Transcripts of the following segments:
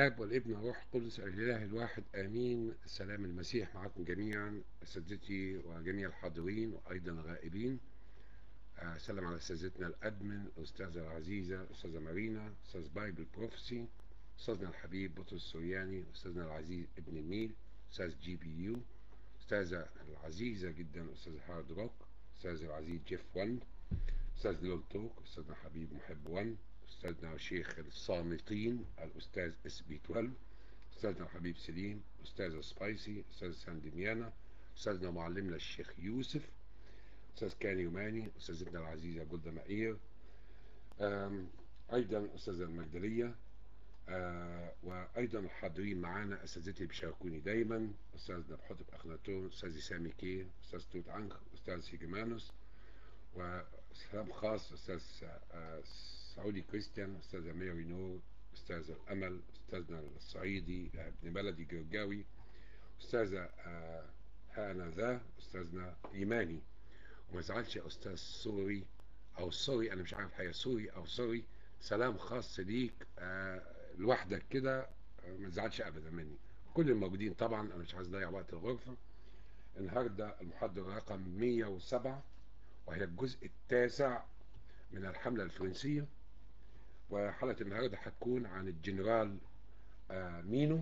الآب والابن والروح القدس الإله الواحد آمين سلام المسيح معكم جميعا أساتذتي وجميع الحاضرين وأيضا الغائبين آه، سلام على أساتذتنا الأدمن الأستاذة العزيزة الأستاذة مارينا أستاذ بايبل بروفيسي أستاذنا الحبيب بطرس السورياني أستاذنا العزيز ابن النيل أستاذ جي بي يو أستاذة العزيزة جدا أستاذ هارد روك أستاذ العزيز جيف وان أستاذ لول توك أستاذنا حبيب محب وان أستاذنا شيخ الصامتين الأستاذ اس بي 12 أستاذنا الحبيب سليم أستاذ سبايسي أستاذ سانديميانا أستاذنا معلمنا الشيخ يوسف أستاذ كان يوماني أستاذتنا العزيزة جلدة مائير أم، أيضا أستاذة المجدلية آه، وأيضا الحاضرين معانا أساتذتي اللي بيشاركوني دايما أستاذنا بحطب أخناتون أستاذ سامي كي أستاذ توت عنخ أستاذ سيجمانوس وسلام خاص أستاذ آه، سعودي كريستيان أستاذة ميري نور أستاذ الأمل أستاذنا الصعيدي آه، ابن بلدي جرجاوي أستاذة آه، هانا ذا أستاذنا إيماني وما زعلش يا أستاذ سوري أو سوري أنا مش عارف حاجة سوري أو سوري سلام خاص ليك آه، لوحدك كده آه، ما تزعلش أبدا مني كل الموجودين طبعا أنا مش عايز أضيع وقت الغرفة النهارده المحاضرة رقم 107 وهي الجزء التاسع من الحملة الفرنسية وحلقة النهاردة هتكون عن الجنرال آه، مينو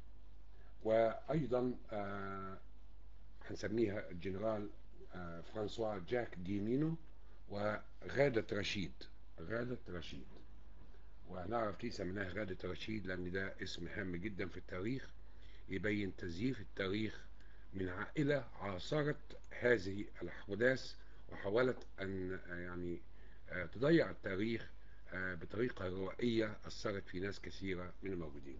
وأيضا آه، هنسميها الجنرال آه، فرانسوا جاك دي مينو وغادة رشيد غادة رشيد وهنعرف ليه سميناها غادة رشيد لأن ده اسم هام جدا في التاريخ يبين تزييف التاريخ من عائلة عاصرت هذه الأحداث وحاولت أن آه، يعني آه، تضيع التاريخ آه، بطريقة روائية أثرت في ناس كثيرة من الموجودين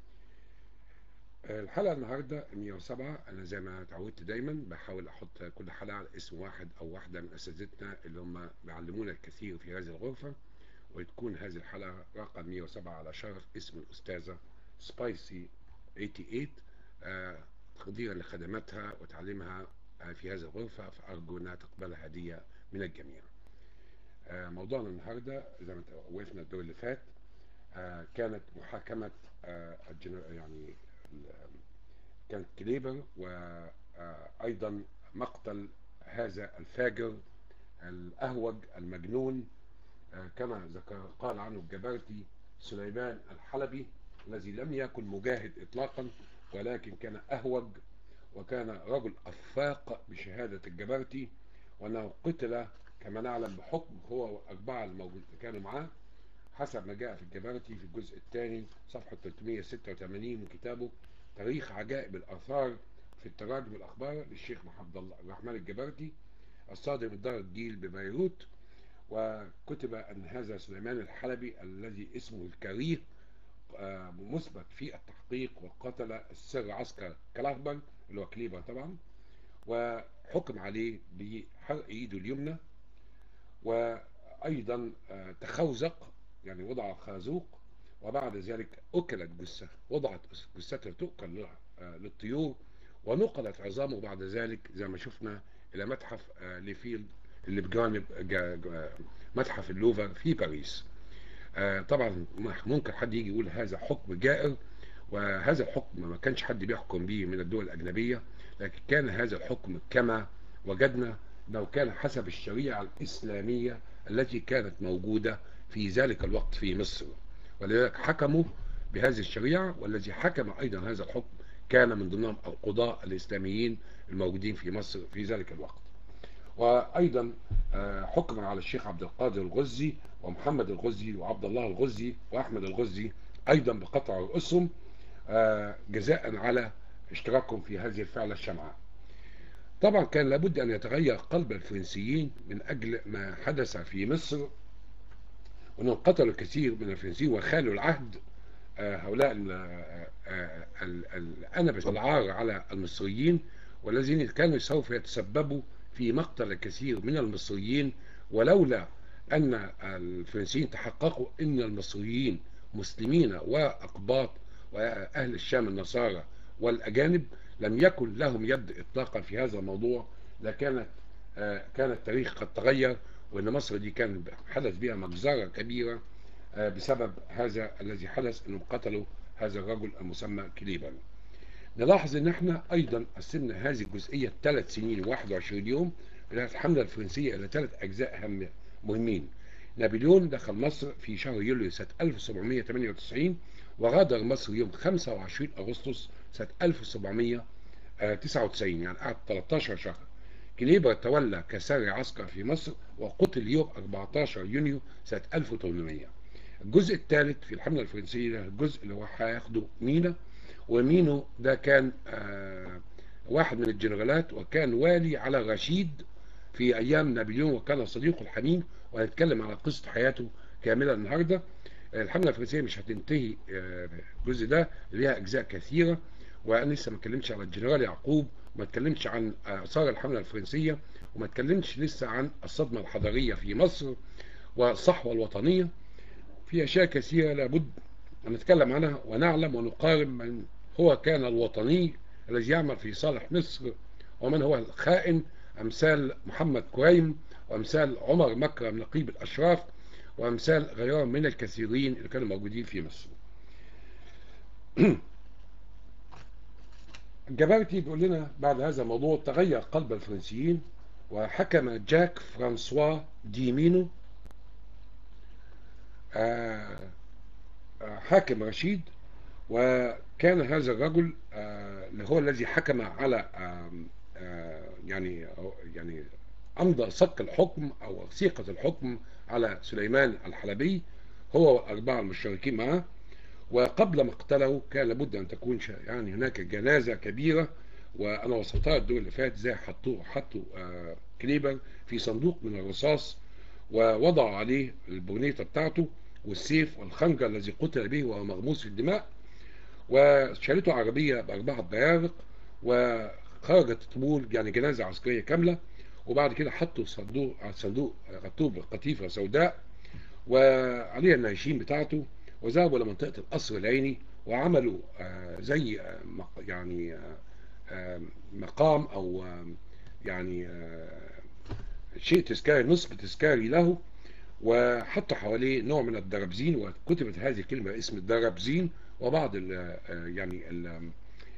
آه، الحلقة النهاردة 107 أنا زي ما اتعودت دايما بحاول أحط كل حلقة على اسم واحد أو واحدة من أساتذتنا اللي هم بيعلمونا الكثير في هذه الغرفة وتكون هذه الحلقة رقم 107 على شرف اسم الأستاذة سبايسي 88 آه، تقديرا لخدماتها وتعليمها آه، في هذه الغرفة فأرجو أنها تقبلها هدية من الجميع آه، موضوعنا النهاردة زي ما وقفنا الدور اللي فات آه، كانت محاكمة آه، الجنر... يعني ال- كانت كليبر وأيضا مقتل هذا الفاجر الأهوج المجنون آه، كما ذكر قال عنه الجبرتي سليمان الحلبي الذي لم يكن مجاهد إطلاقا ولكن كان أهوج وكان رجل أفاق بشهادة الجبرتي وأنه قتل كما نعلم بحكم هو وأربعة الموجود كانوا معاه حسب ما جاء في الجبرتي في الجزء الثاني صفحة 386 من كتابه تاريخ عجائب الآثار في التراجم الأخبار للشيخ محمد الله الرحمن الجبرتي الصادر من دار الجيل ببيروت وكتب أن هذا سليمان الحلبي الذي اسمه الكريه آه، مثبت في التحقيق وقتل السر عسكر كلاهبر اللي هو كليبر طبعا وحكم عليه بحرق ايده اليمنى وايضا آه، تخوزق يعني وضع خازوق وبعد ذلك اكلت جثه وضعت جثته تؤكل لل- آه، للطيور ونقلت عظامه بعد ذلك زي ما شفنا الى متحف آه، ليفيلد اللي بجانب جا- جا- متحف اللوفر في باريس آه، طبعا ممكن حد يجي يقول هذا حكم جائر وهذا الحكم ما كانش حد بيحكم به من الدول الأجنبية لكن كان هذا الحكم كما وجدنا أنه كان حسب الشريعة الإسلامية التي كانت موجودة في ذلك الوقت في مصر ولذلك حكموا بهذه الشريعة والذي حكم أيضا هذا الحكم كان من ضمنهم القضاء الإسلاميين الموجودين في مصر في ذلك الوقت وايضا آه، حكم على الشيخ عبد القادر الغزي ومحمد الغزي وعبد الله الغزي واحمد الغزي ايضا بقطع رؤوسهم آه، جزاء على اشتراكهم في هذه الفعلة الشنعاء طبعا كان لابد ان يتغير قلب الفرنسيين من اجل ما حدث في مصر وانهم قتلوا الكثير من الفرنسيين وخالوا العهد آه، هؤلاء ال- آه، آه، ال- الأنبة العار على المصريين والذين كانوا سوف يتسببوا في مقتل الكثير من المصريين ولولا أن الفرنسيين تحققوا أن المصريين مسلمين وأقباط وأهل الشام النصارى والأجانب لم يكن لهم يد إطلاقا في هذا الموضوع لكانت آه، كان التاريخ قد تغير وأن مصر دي كان حدث بها مجزرة كبيرة آه، بسبب هذا الذي حدث أنهم قتلوا هذا الرجل المسمى كليبر نلاحظ ان احنا ايضا قسمنا هذه الجزئية ثلاث سنين 21 يوم بتاعت الحملة الفرنسية الى ثلاث اجزاء هم مهمين نابليون دخل مصر في شهر يوليو سنة 1798 وغادر مصر يوم 25 أغسطس سنة 1799 يعني قعد 13 شهر كليبر تولى كساري عسكر في مصر وقتل يوم 14 يونيو سنة 1800 الجزء الثالث في الحملة الفرنسية ده الجزء اللي هو هياخده مينا ومينو ده كان آه واحد من الجنرالات وكان والي على رشيد في أيام نابليون وكان صديقه الحميم وهنتكلم على قصة حياته كاملة النهاردة الحملة الفرنسية مش هتنتهي الجزء ده ليها أجزاء كثيرة وأنا لسه ما اتكلمتش على الجنرال يعقوب وما اتكلمتش عن آثار الحملة الفرنسية وما اتكلمتش لسه عن الصدمة الحضارية في مصر والصحوة الوطنية في أشياء كثيرة لابد أن نتكلم عنها ونعلم ونقارن من هو كان الوطني الذي يعمل في صالح مصر ومن هو الخائن أمثال محمد كريم وأمثال عمر مكرم نقيب الأشراف وأمثال غيرهم من الكثيرين اللي كانوا موجودين في مصر الجبارتي بيقول لنا بعد هذا الموضوع تغير قلب الفرنسيين وحكم جاك فرانسوا ديمينو حاكم رشيد وكان هذا الرجل اللي هو الذي حكم على يعني يعني أمضى صك الحكم أو وثيقة الحكم على سليمان الحلبي هو والأربعة المشتركين معه وقبل مقتله كان لابد أن تكون يعني هناك جنازة كبيرة وأنا وصفتها الدور اللي فات زي حطوا حطوا آه كليبر في صندوق من الرصاص ووضعوا عليه البرنيطة بتاعته والسيف والخنجر الذي قتل به وهو مغموس في الدماء وشالته عربية بأربعة بيارق وخرجت طبول يعني جنازة عسكرية كاملة وبعد كده حطوا صندوق على الصندوق غطوه بقطيفة سوداء وعليها النهشين بتاعته وذهبوا لمنطقة القصر العيني وعملوا آه زي آه يعني آه مقام او يعني شيء تذكاري نصب تذكاري له وحطوا حواليه نوع من الدربزين وكتبت هذه الكلمة اسم الدربزين وبعض ال يعني ال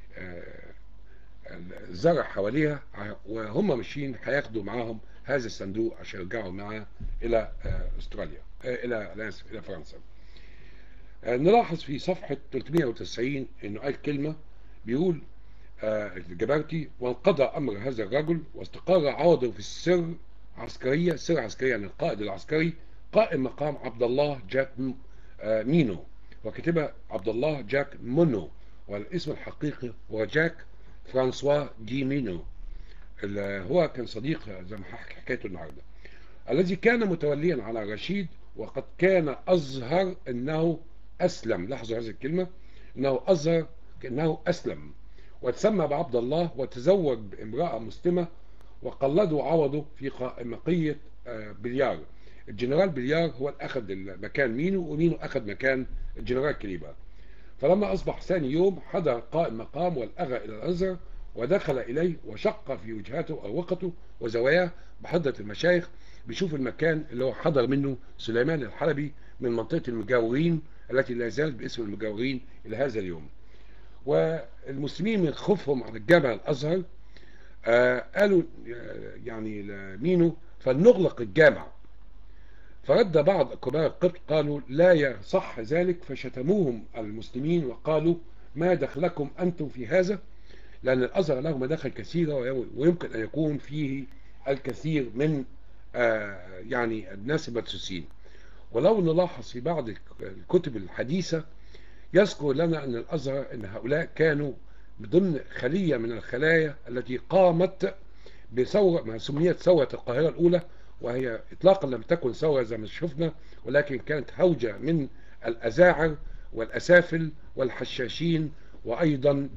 الزرع حواليها وهم ماشيين هياخدوا معاهم هذا الصندوق عشان يرجعوا معاه الى استراليا الى اسف الى فرنسا نلاحظ في صفحة 390 انه قال كلمة بيقول الجبارتي وانقضى امر هذا الرجل واستقر عوضه في السر عسكرية سر عسكرية يعني القائد العسكري قائم مقام عبد الله جاك مينو وكتبها عبد الله جاك مونو والاسم الحقيقي هو جاك فرانسوا دي مينو اللي هو كان صديق زي ما هحكي حكايته النهارده الذي كان متوليا على رشيد وقد كان أظهر أنه أسلم لاحظوا هذه الكلمة أنه أظهر كأنه أسلم وتسمى بعبد الله وتزوج بامرأة مسلمة وقلدوا عوضه في قائمقية بليار الجنرال بليار هو اللي أخذ مكان مينو ومينو أخذ مكان الجنرال كليبا فلما أصبح ثاني يوم حضر قائم مقام والأغى إلى الأزهر ودخل إليه وشق في وجهاته أروقته وزواياه بحضرة المشايخ بيشوف المكان اللي هو حضر منه سليمان الحلبي من منطقة المجاورين التي لا زالت باسم المجاورين إلى هذا اليوم والمسلمين من خوفهم على الجامع الأزهر آه قالوا يعني لمينو فلنغلق الجامع فرد بعض كبار القبط قالوا لا يصح ذلك فشتموهم المسلمين وقالوا ما دخلكم أنتم في هذا لأن الأزهر له مداخل كثيرة ويمكن أن يكون فيه الكثير من آه يعني الناس المدسوسين ولو نلاحظ في بعض الكتب الحديثة يذكر لنا أن الأزهر أن هؤلاء كانوا ضمن خلية من الخلايا التي قامت بثورة ما سميت ثورة القاهرة الأولى وهي إطلاقا لم تكن ثورة زي ما شفنا ولكن كانت هوجة من الأزاعر والأسافل والحشاشين وأيضا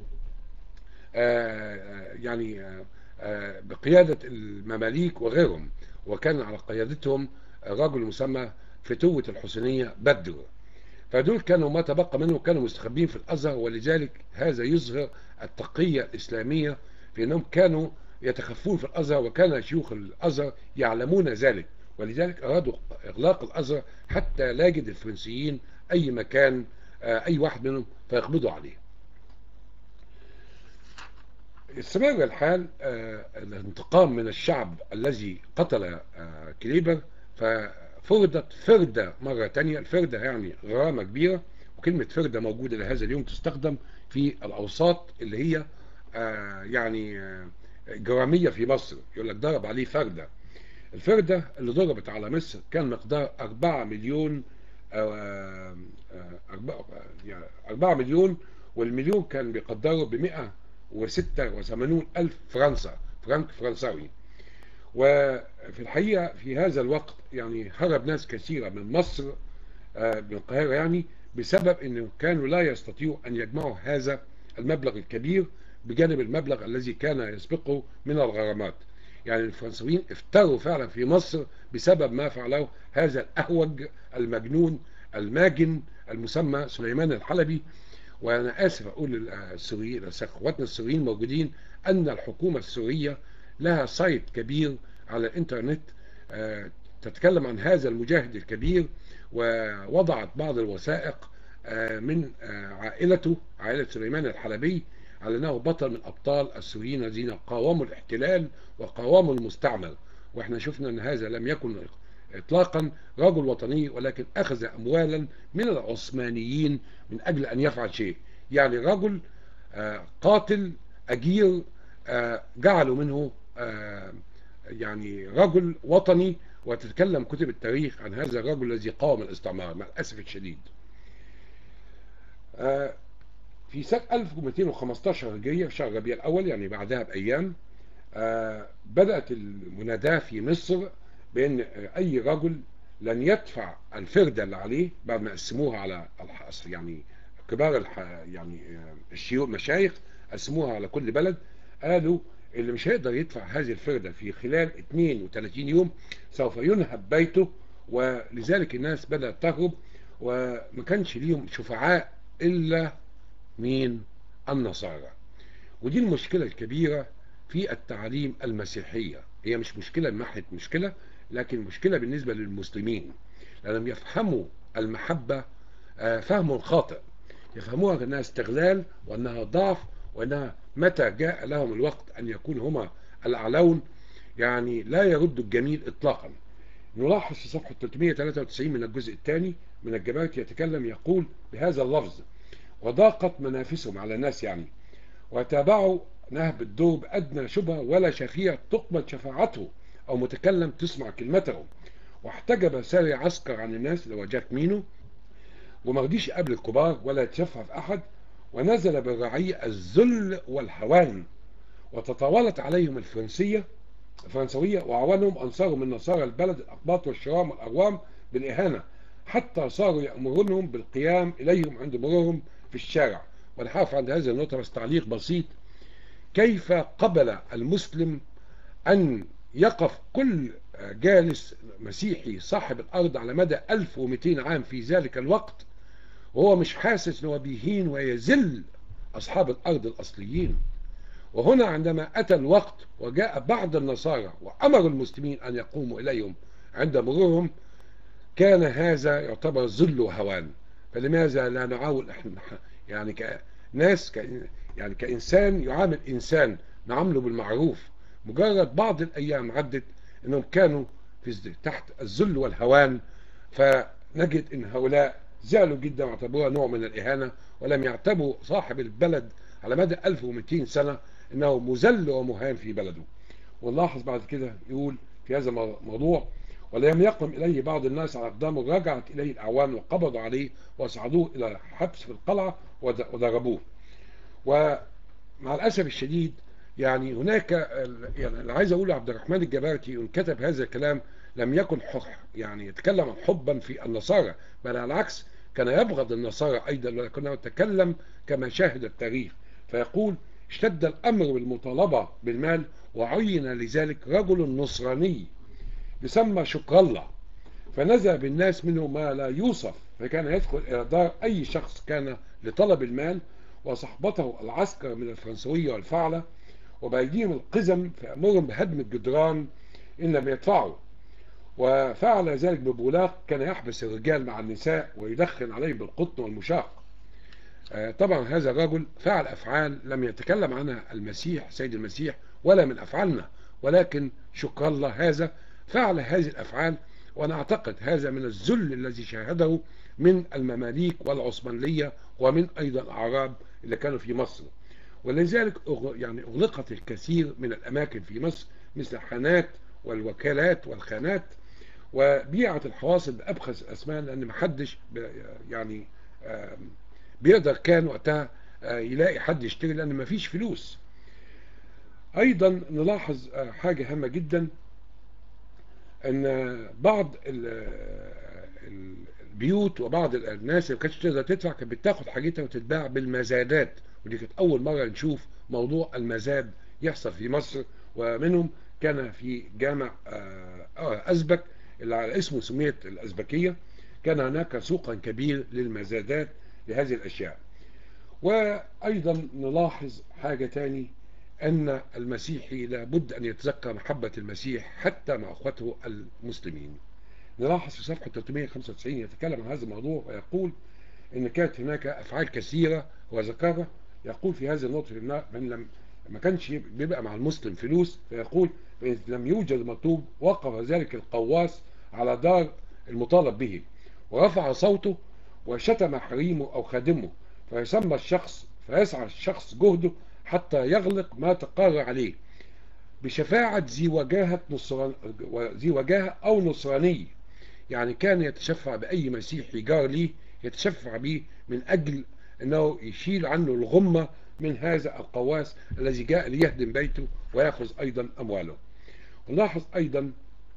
آه يعني آه بقيادة المماليك وغيرهم وكان على قيادتهم رجل مسمى فتوة الحسينية بدر فدول كانوا ما تبقى منهم كانوا مستخبين في الأزهر ولذلك هذا يظهر التقية الإسلامية في أنهم كانوا يتخفون في الأزهر وكان شيوخ الأزهر يعلمون ذلك ولذلك أرادوا إغلاق الأزهر حتى لا يجد الفرنسيين أي مكان أي واحد منهم فيقبضوا عليه استمر الحال الانتقام من الشعب الذي قتل كليبر ففرضت فردة مرة تانية الفردة يعني غرامة كبيرة وكلمة فردة موجودة لهذا اليوم تستخدم في الأوساط اللي هي يعني جرامية في مصر يقول لك ضرب عليه فردة الفردة اللي ضربت على مصر كان مقدار 4 مليون 4 مليون والمليون كان بيقدره ب 186 ألف فرنسا فرنك فرنساوي وفي الحقيقة في هذا الوقت يعني هرب ناس كثيرة من مصر من القاهرة يعني بسبب أنه كانوا لا يستطيعوا أن يجمعوا هذا المبلغ الكبير بجانب المبلغ الذي كان يسبقه من الغرامات يعني الفرنسيين افتروا فعلا في مصر بسبب ما فعله هذا الأهوج المجنون الماجن المسمى سليمان الحلبي وأنا آسف أقول للسوريين أخواتنا السوريين موجودين أن الحكومة السورية لها سايت كبير على الإنترنت تتكلم عن هذا المجاهد الكبير ووضعت بعض الوثائق من عائلته عائلة سليمان الحلبي على أنه بطل من أبطال السوريين الذين قاوموا الاحتلال وقاوموا المستعمر وإحنا شفنا أن هذا لم يكن إطلاقا رجل وطني ولكن أخذ أموالا من العثمانيين من أجل أن يفعل شيء يعني رجل قاتل أجير جعلوا منه يعني رجل وطني وتتكلم كتب التاريخ عن هذا الرجل الذي قاوم الاستعمار مع الأسف الشديد في سنة 1215 هجرية في شهر ربيع الأول يعني بعدها بأيام بدأت المناداة في مصر بأن أي رجل لن يدفع الفردة اللي عليه بعد ما قسموها على يعني كبار الح... يعني الشيوخ مشايخ قسموها على كل بلد قالوا اللي مش هيقدر يدفع هذه الفردة في خلال 32 يوم سوف ينهب بيته ولذلك الناس بدأت تهرب وما كانش ليهم شفعاء إلا مين النصارى ودي المشكلة الكبيرة في التعليم المسيحية هي مش مشكلة من ناحية مشكلة لكن مشكلة بالنسبة للمسلمين لأنهم يفهموا المحبة فهم خاطئ يفهموها أنها استغلال وأنها ضعف وأنها متى جاء لهم الوقت أن يكون هما الأعلون يعني لا يردوا الجميل إطلاقا نلاحظ في صفحة 393 من الجزء الثاني من الجبات يتكلم يقول بهذا اللفظ وضاقت منافسهم على الناس يعني وتابعوا نهب الدور بأدنى شبهة ولا شفيع تقبل شفاعته أو متكلم تسمع كلمته واحتجب ساري عسكر عن الناس اللي هو جاك مينو وما رضيش يقابل الكبار ولا يتشفع في أحد ونزل بالرعية الذل والهوان وتطاولت عليهم الفرنسية الفرنسوية وعوانهم أنصارهم من نصارى البلد الأقباط والشرام والأغوام بالإهانة حتى صاروا يأمرونهم بالقيام إليهم عند مرورهم في الشارع ونحاف عند هذه النقطة بس تعليق بسيط كيف قبل المسلم أن يقف كل جالس مسيحي صاحب الأرض على مدى 1200 عام في ذلك الوقت وهو مش حاسس أنه بيهين ويذل أصحاب الأرض الأصليين وهنا عندما أتى الوقت وجاء بعض النصارى وأمروا المسلمين أن يقوموا إليهم عند مرورهم كان هذا يعتبر ذل وهوان فلماذا لا نعاول احنا يعني كناس يعني كإنسان يعامل إنسان نعامله بالمعروف مجرد بعض الأيام عدت أنهم كانوا في تحت الذل والهوان فنجد أن هؤلاء زعلوا جدا واعتبروها نوع من الإهانة ولم يعتبروا صاحب البلد على مدى 1200 سنة أنه مذل ومهان في بلده ونلاحظ بعد كده يقول في هذا الموضوع ولم يقم إليه بعض الناس على أقدامه رجعت إليه الأعوان وقبضوا عليه وأصعدوه إلى حبس في القلعة وضربوه ومع الأسف الشديد يعني هناك يعني اللي عايز أقوله عبد الرحمن الجبارتي إن كتب هذا الكلام لم يكن حق يعني يتكلم عن حبا في النصارى بل على العكس كان يبغض النصارى أيضا ولكنه يتكلم كما شاهد التاريخ فيقول اشتد الأمر بالمطالبة بالمال وعين لذلك رجل نصراني يسمى شكر الله فنزل بالناس منه ما لا يوصف فكان يدخل إلى دار أي شخص كان لطلب المال وصحبته العسكر من الفرنسوية والفعلة وبأيديهم القزم فأمرهم بهدم الجدران إن لم يدفعوا وفعل ذلك ببولاق كان يحبس الرجال مع النساء ويدخن عليهم بالقطن والمشاق آه، طبعا هذا الرجل فعل أفعال لم يتكلم عنها المسيح سيد المسيح ولا من أفعالنا ولكن شكر الله هذا فعل هذه الأفعال وأنا أعتقد هذا من الذل الذي شاهده من المماليك والعثمانية ومن أيضا الأعراب اللي كانوا في مصر ولذلك يعني أغلقت الكثير من الأماكن في مصر مثل الحانات والوكالات والخانات وبيعت الحواصل بأبخس الأسمان لأن محدش يعني بيقدر كان وقتها يلاقي حد يشتري لأن مفيش فلوس أيضا نلاحظ حاجة هامة جدا أن بعض البيوت وبعض الناس اللي كانتش تقدر تدفع كانت بتاخد حاجتها وتتباع بالمزادات ودي كانت أول مرة نشوف موضوع المزاد يحصل في مصر ومنهم كان في جامع أزبك اللي على اسمه سميت الأزبكية كان هناك سوقا كبير للمزادات لهذه الأشياء وأيضا نلاحظ حاجة تاني أن المسيحي لابد أن يتذكر محبة المسيح حتى مع أخوته المسلمين نلاحظ في صفحة 395 يتكلم عن هذا الموضوع ويقول أن كانت هناك أفعال كثيرة وذكرها يقول في هذه النقطة من لم ما كانش بيبقى مع المسلم فلوس فيقول فإن لم يوجد مطلوب وقف ذلك القواس على دار المطالب به ورفع صوته وشتم حريمه أو خادمه فيسمى الشخص فيسعى الشخص جهده حتى يغلق ما تقر عليه بشفاعة ذي وجاهة نصران ذي وجاهة أو نصراني يعني كان يتشفع بأي مسيحي جار ليه يتشفع به من أجل أنه يشيل عنه الغمة من هذا القواس الذي جاء ليهدم بيته ويأخذ أيضا أمواله ونلاحظ أيضا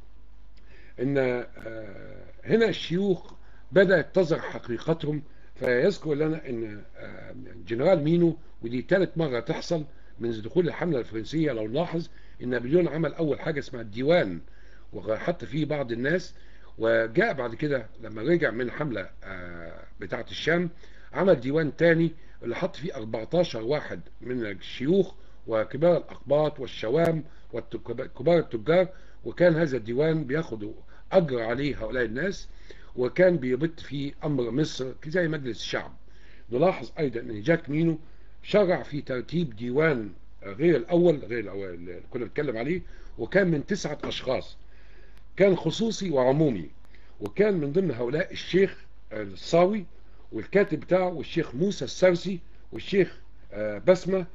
أن هنا الشيوخ بدأت تظهر حقيقتهم فيذكر لنا أن جنرال مينو ودي ثالث مرة تحصل من دخول الحملة الفرنسية لو نلاحظ ان نابليون عمل اول حاجة اسمها الديوان وحط فيه بعض الناس وجاء بعد كده لما رجع من الحملة بتاعة الشام عمل ديوان تاني اللي حط فيه 14 واحد من الشيوخ وكبار الأقباط والشوام وكبار التجار وكان هذا الديوان بياخد أجر عليه هؤلاء الناس وكان بيبت في أمر مصر زي مجلس الشعب نلاحظ أيضا أن جاك مينو شرع في ترتيب ديوان غير الأول غير الأول اللي كنا بنتكلم عليه وكان من تسعة أشخاص كان خصوصي وعمومي وكان من ضمن هؤلاء الشيخ الصاوي والكاتب بتاعه والشيخ موسى السرسي والشيخ بسمة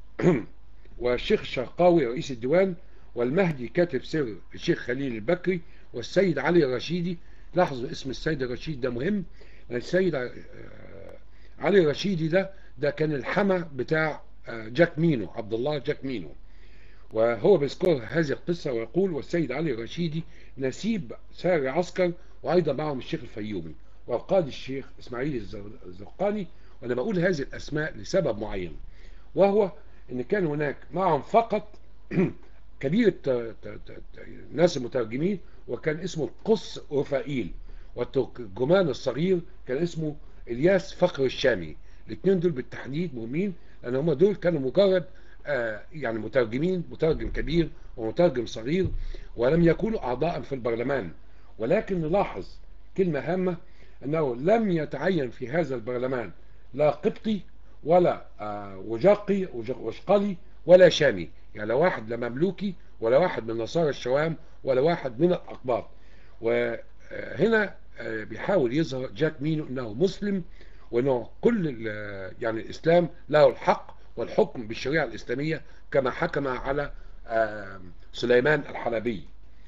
والشيخ الشرقاوي رئيس الديوان والمهدي كاتب سر الشيخ خليل البكري والسيد علي الرشيدي لاحظوا اسم السيد الرشيد ده مهم السيد علي الرشيدي ده ده كان الحما بتاع جاك مينو عبد الله جاك مينو وهو بيذكر هذه القصة ويقول والسيد علي الرشيدي نسيب ساري عسكر وأيضا معهم الشيخ الفيومي والقاضي الشيخ إسماعيل الزرقاني وأنا بقول هذه الأسماء لسبب معين وهو أن كان هناك معهم فقط كبير الناس المترجمين وكان اسمه القص رفائيل والترجمان الصغير كان اسمه الياس فخر الشامي الاثنين دول بالتحديد مهمين لان هم دول كانوا مجرد آه يعني مترجمين مترجم كبير ومترجم صغير ولم يكونوا اعضاء في البرلمان ولكن نلاحظ كلمة هامة انه لم يتعين في هذا البرلمان لا قبطي ولا آه وجاقي وشقلي ولا شامي يعني لا واحد لا مملوكي ولا واحد من نصارى الشوام ولا واحد من الاقباط وهنا آه بيحاول يظهر جاك مينو انه مسلم وانه كل يعني الاسلام له الحق والحكم بالشريعه الاسلاميه كما حكم على سليمان الحلبي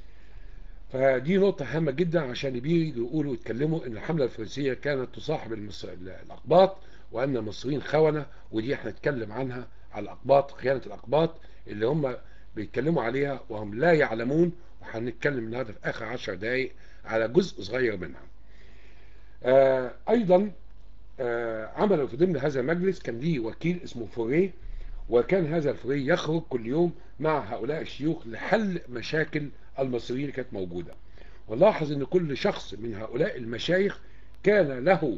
فدي نقطة هامة جدا عشان بيجوا يقولوا يتكلموا ان الحملة الفرنسية كانت تصاحب المصر... الاقباط وان المصريين خونة ودي احنا نتكلم عنها على الاقباط خيانة الاقباط اللي هم بيتكلموا عليها وهم لا يعلمون وهنتكلم النهارده في اخر عشر دقايق على جزء صغير منها آه ايضا آه عملوا في ضمن هذا المجلس كان ليه وكيل اسمه فوريه وكان هذا الفوريه يخرج كل يوم مع هؤلاء الشيوخ لحل مشاكل المصريين اللي كانت موجودة ولاحظ ان كل شخص من هؤلاء المشايخ كان له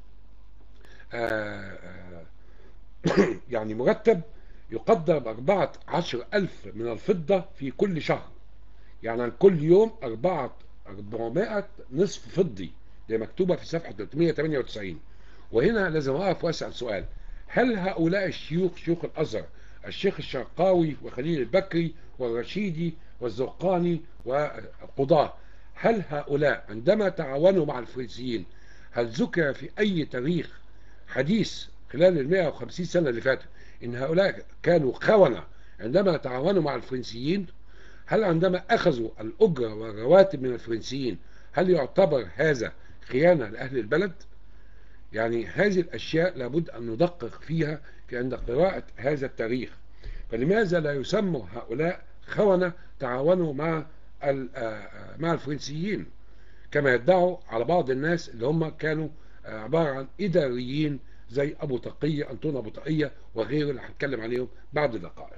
آآ آآ يعني مرتب يقدر بأربعة عشر ألف من الفضة في كل شهر يعني كل يوم أربعة أربعمائة نصف فضي دي مكتوبة في صفحة 398 وهنا لازم أقف وأسأل سؤال هل هؤلاء الشيوخ شيوخ الأزهر الشيخ الشرقاوي وخليل البكري والرشيدي والزرقاني والقضاة هل هؤلاء عندما تعاونوا مع الفرنسيين هل ذكر في أي تاريخ حديث خلال ال 150 سنة اللي فاتوا إن هؤلاء كانوا خونة عندما تعاونوا مع الفرنسيين هل عندما أخذوا الأجرة والرواتب من الفرنسيين هل يعتبر هذا خيانة لأهل البلد؟ يعني هذه الأشياء لابد أن ندقق فيها في عند قراءة هذا التاريخ فلماذا لا يسموا هؤلاء خونة تعاونوا مع مع الفرنسيين كما يدعوا على بعض الناس اللي هم كانوا عبارة عن إداريين زي أبو تقية أنطون أبو تقية وغيره اللي هنتكلم عليهم بعد دقائق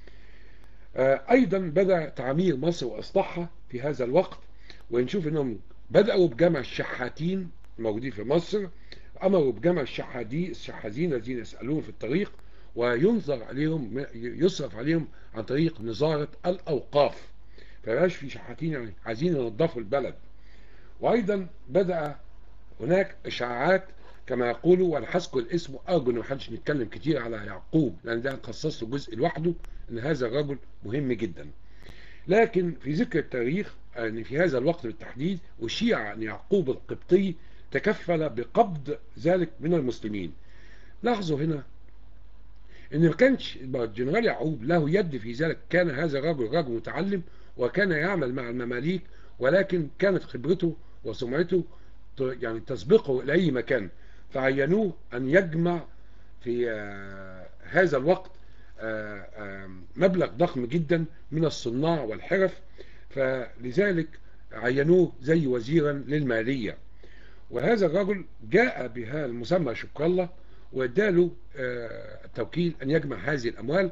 أيضا بدأ تعمير مصر وإصلاحها في هذا الوقت ونشوف أنهم بدأوا بجمع الشحاتين الموجودين في مصر أمروا بجمع الشحادي الشحاذين الذين يسألون في الطريق وينظر عليهم يصرف عليهم عن طريق نظارة الأوقاف فبقاش في شحاتين يعني عايزين ينظفوا البلد وأيضا بدأ هناك إشاعات كما يقولوا وانا هذكر الاسم ارجو ان محدش نتكلم كتير على يعقوب لان ده خصص له جزء لوحده ان هذا الرجل مهم جدا لكن في ذكر التاريخ ان في هذا الوقت بالتحديد اشيع ان يعقوب القبطي تكفل بقبض ذلك من المسلمين لاحظوا هنا ان ما كانش الجنرال يعقوب له يد في ذلك كان هذا الرجل رجل متعلم وكان يعمل مع المماليك ولكن كانت خبرته وسمعته يعني تسبقه إلى أي مكان فعينوه أن يجمع في هذا الوقت مبلغ ضخم جدا من الصناع والحرف فلذلك عينوه زي وزيرا للمالية وهذا الرجل جاء بها المسمى شكر الله واداله التوكيل أن يجمع هذه الأموال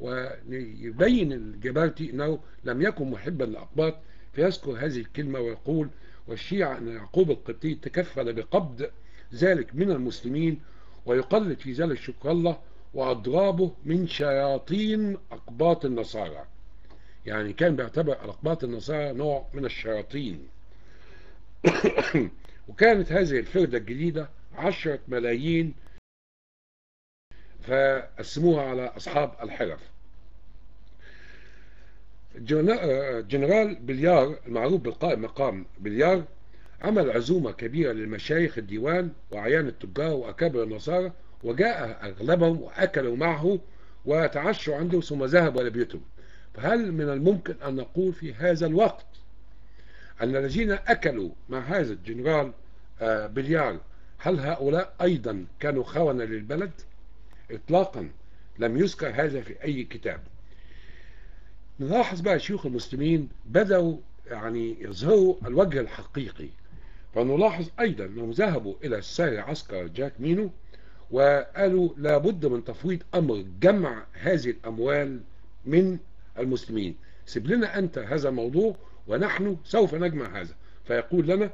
ويبين الجبارتي أنه لم يكن محبا للأقباط فيذكر هذه الكلمة ويقول والشيعة أن يعقوب القبطي تكفل بقبض ذلك من المسلمين ويقلد في ذلك شكر الله وأضرابه من شياطين أقباط النصارى يعني كان بيعتبر الأقباط النصارى نوع من الشياطين وكانت هذه الفردة الجديدة عشرة ملايين فقسموها على أصحاب الحرف جنرال بليار المعروف بالقائم مقام بليار عمل عزومة كبيرة للمشايخ الديوان وأعيان التجار وأكابر النصارى وجاء أغلبهم وأكلوا معه وتعشوا عنده ثم ذهبوا إلى بيوتهم فهل من الممكن أن نقول في هذا الوقت أن الذين أكلوا مع هذا الجنرال بليار هل هؤلاء أيضا كانوا خونة للبلد إطلاقا لم يذكر هذا في أي كتاب نلاحظ بقى شيوخ المسلمين بدأوا يعني يظهروا الوجه الحقيقي فنلاحظ أيضا أنهم ذهبوا إلى الساري عسكر جاك مينو وقالوا لابد من تفويض أمر جمع هذه الأموال من المسلمين سيب لنا أنت هذا الموضوع ونحن سوف نجمع هذا فيقول لنا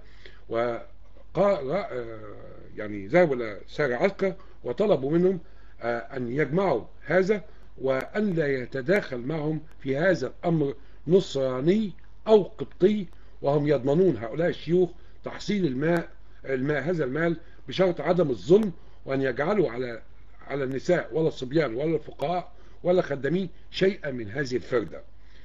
وقال يعني ذهبوا إلى ساري عسكر وطلبوا منهم أن يجمعوا هذا وأن لا يتداخل معهم في هذا الأمر نصراني أو قبطي وهم يضمنون هؤلاء الشيوخ تحصيل الماء الماء هذا المال بشرط عدم الظلم وأن يجعلوا على على النساء ولا الصبيان ولا الفقراء ولا خدامين شيئا من هذه الفردة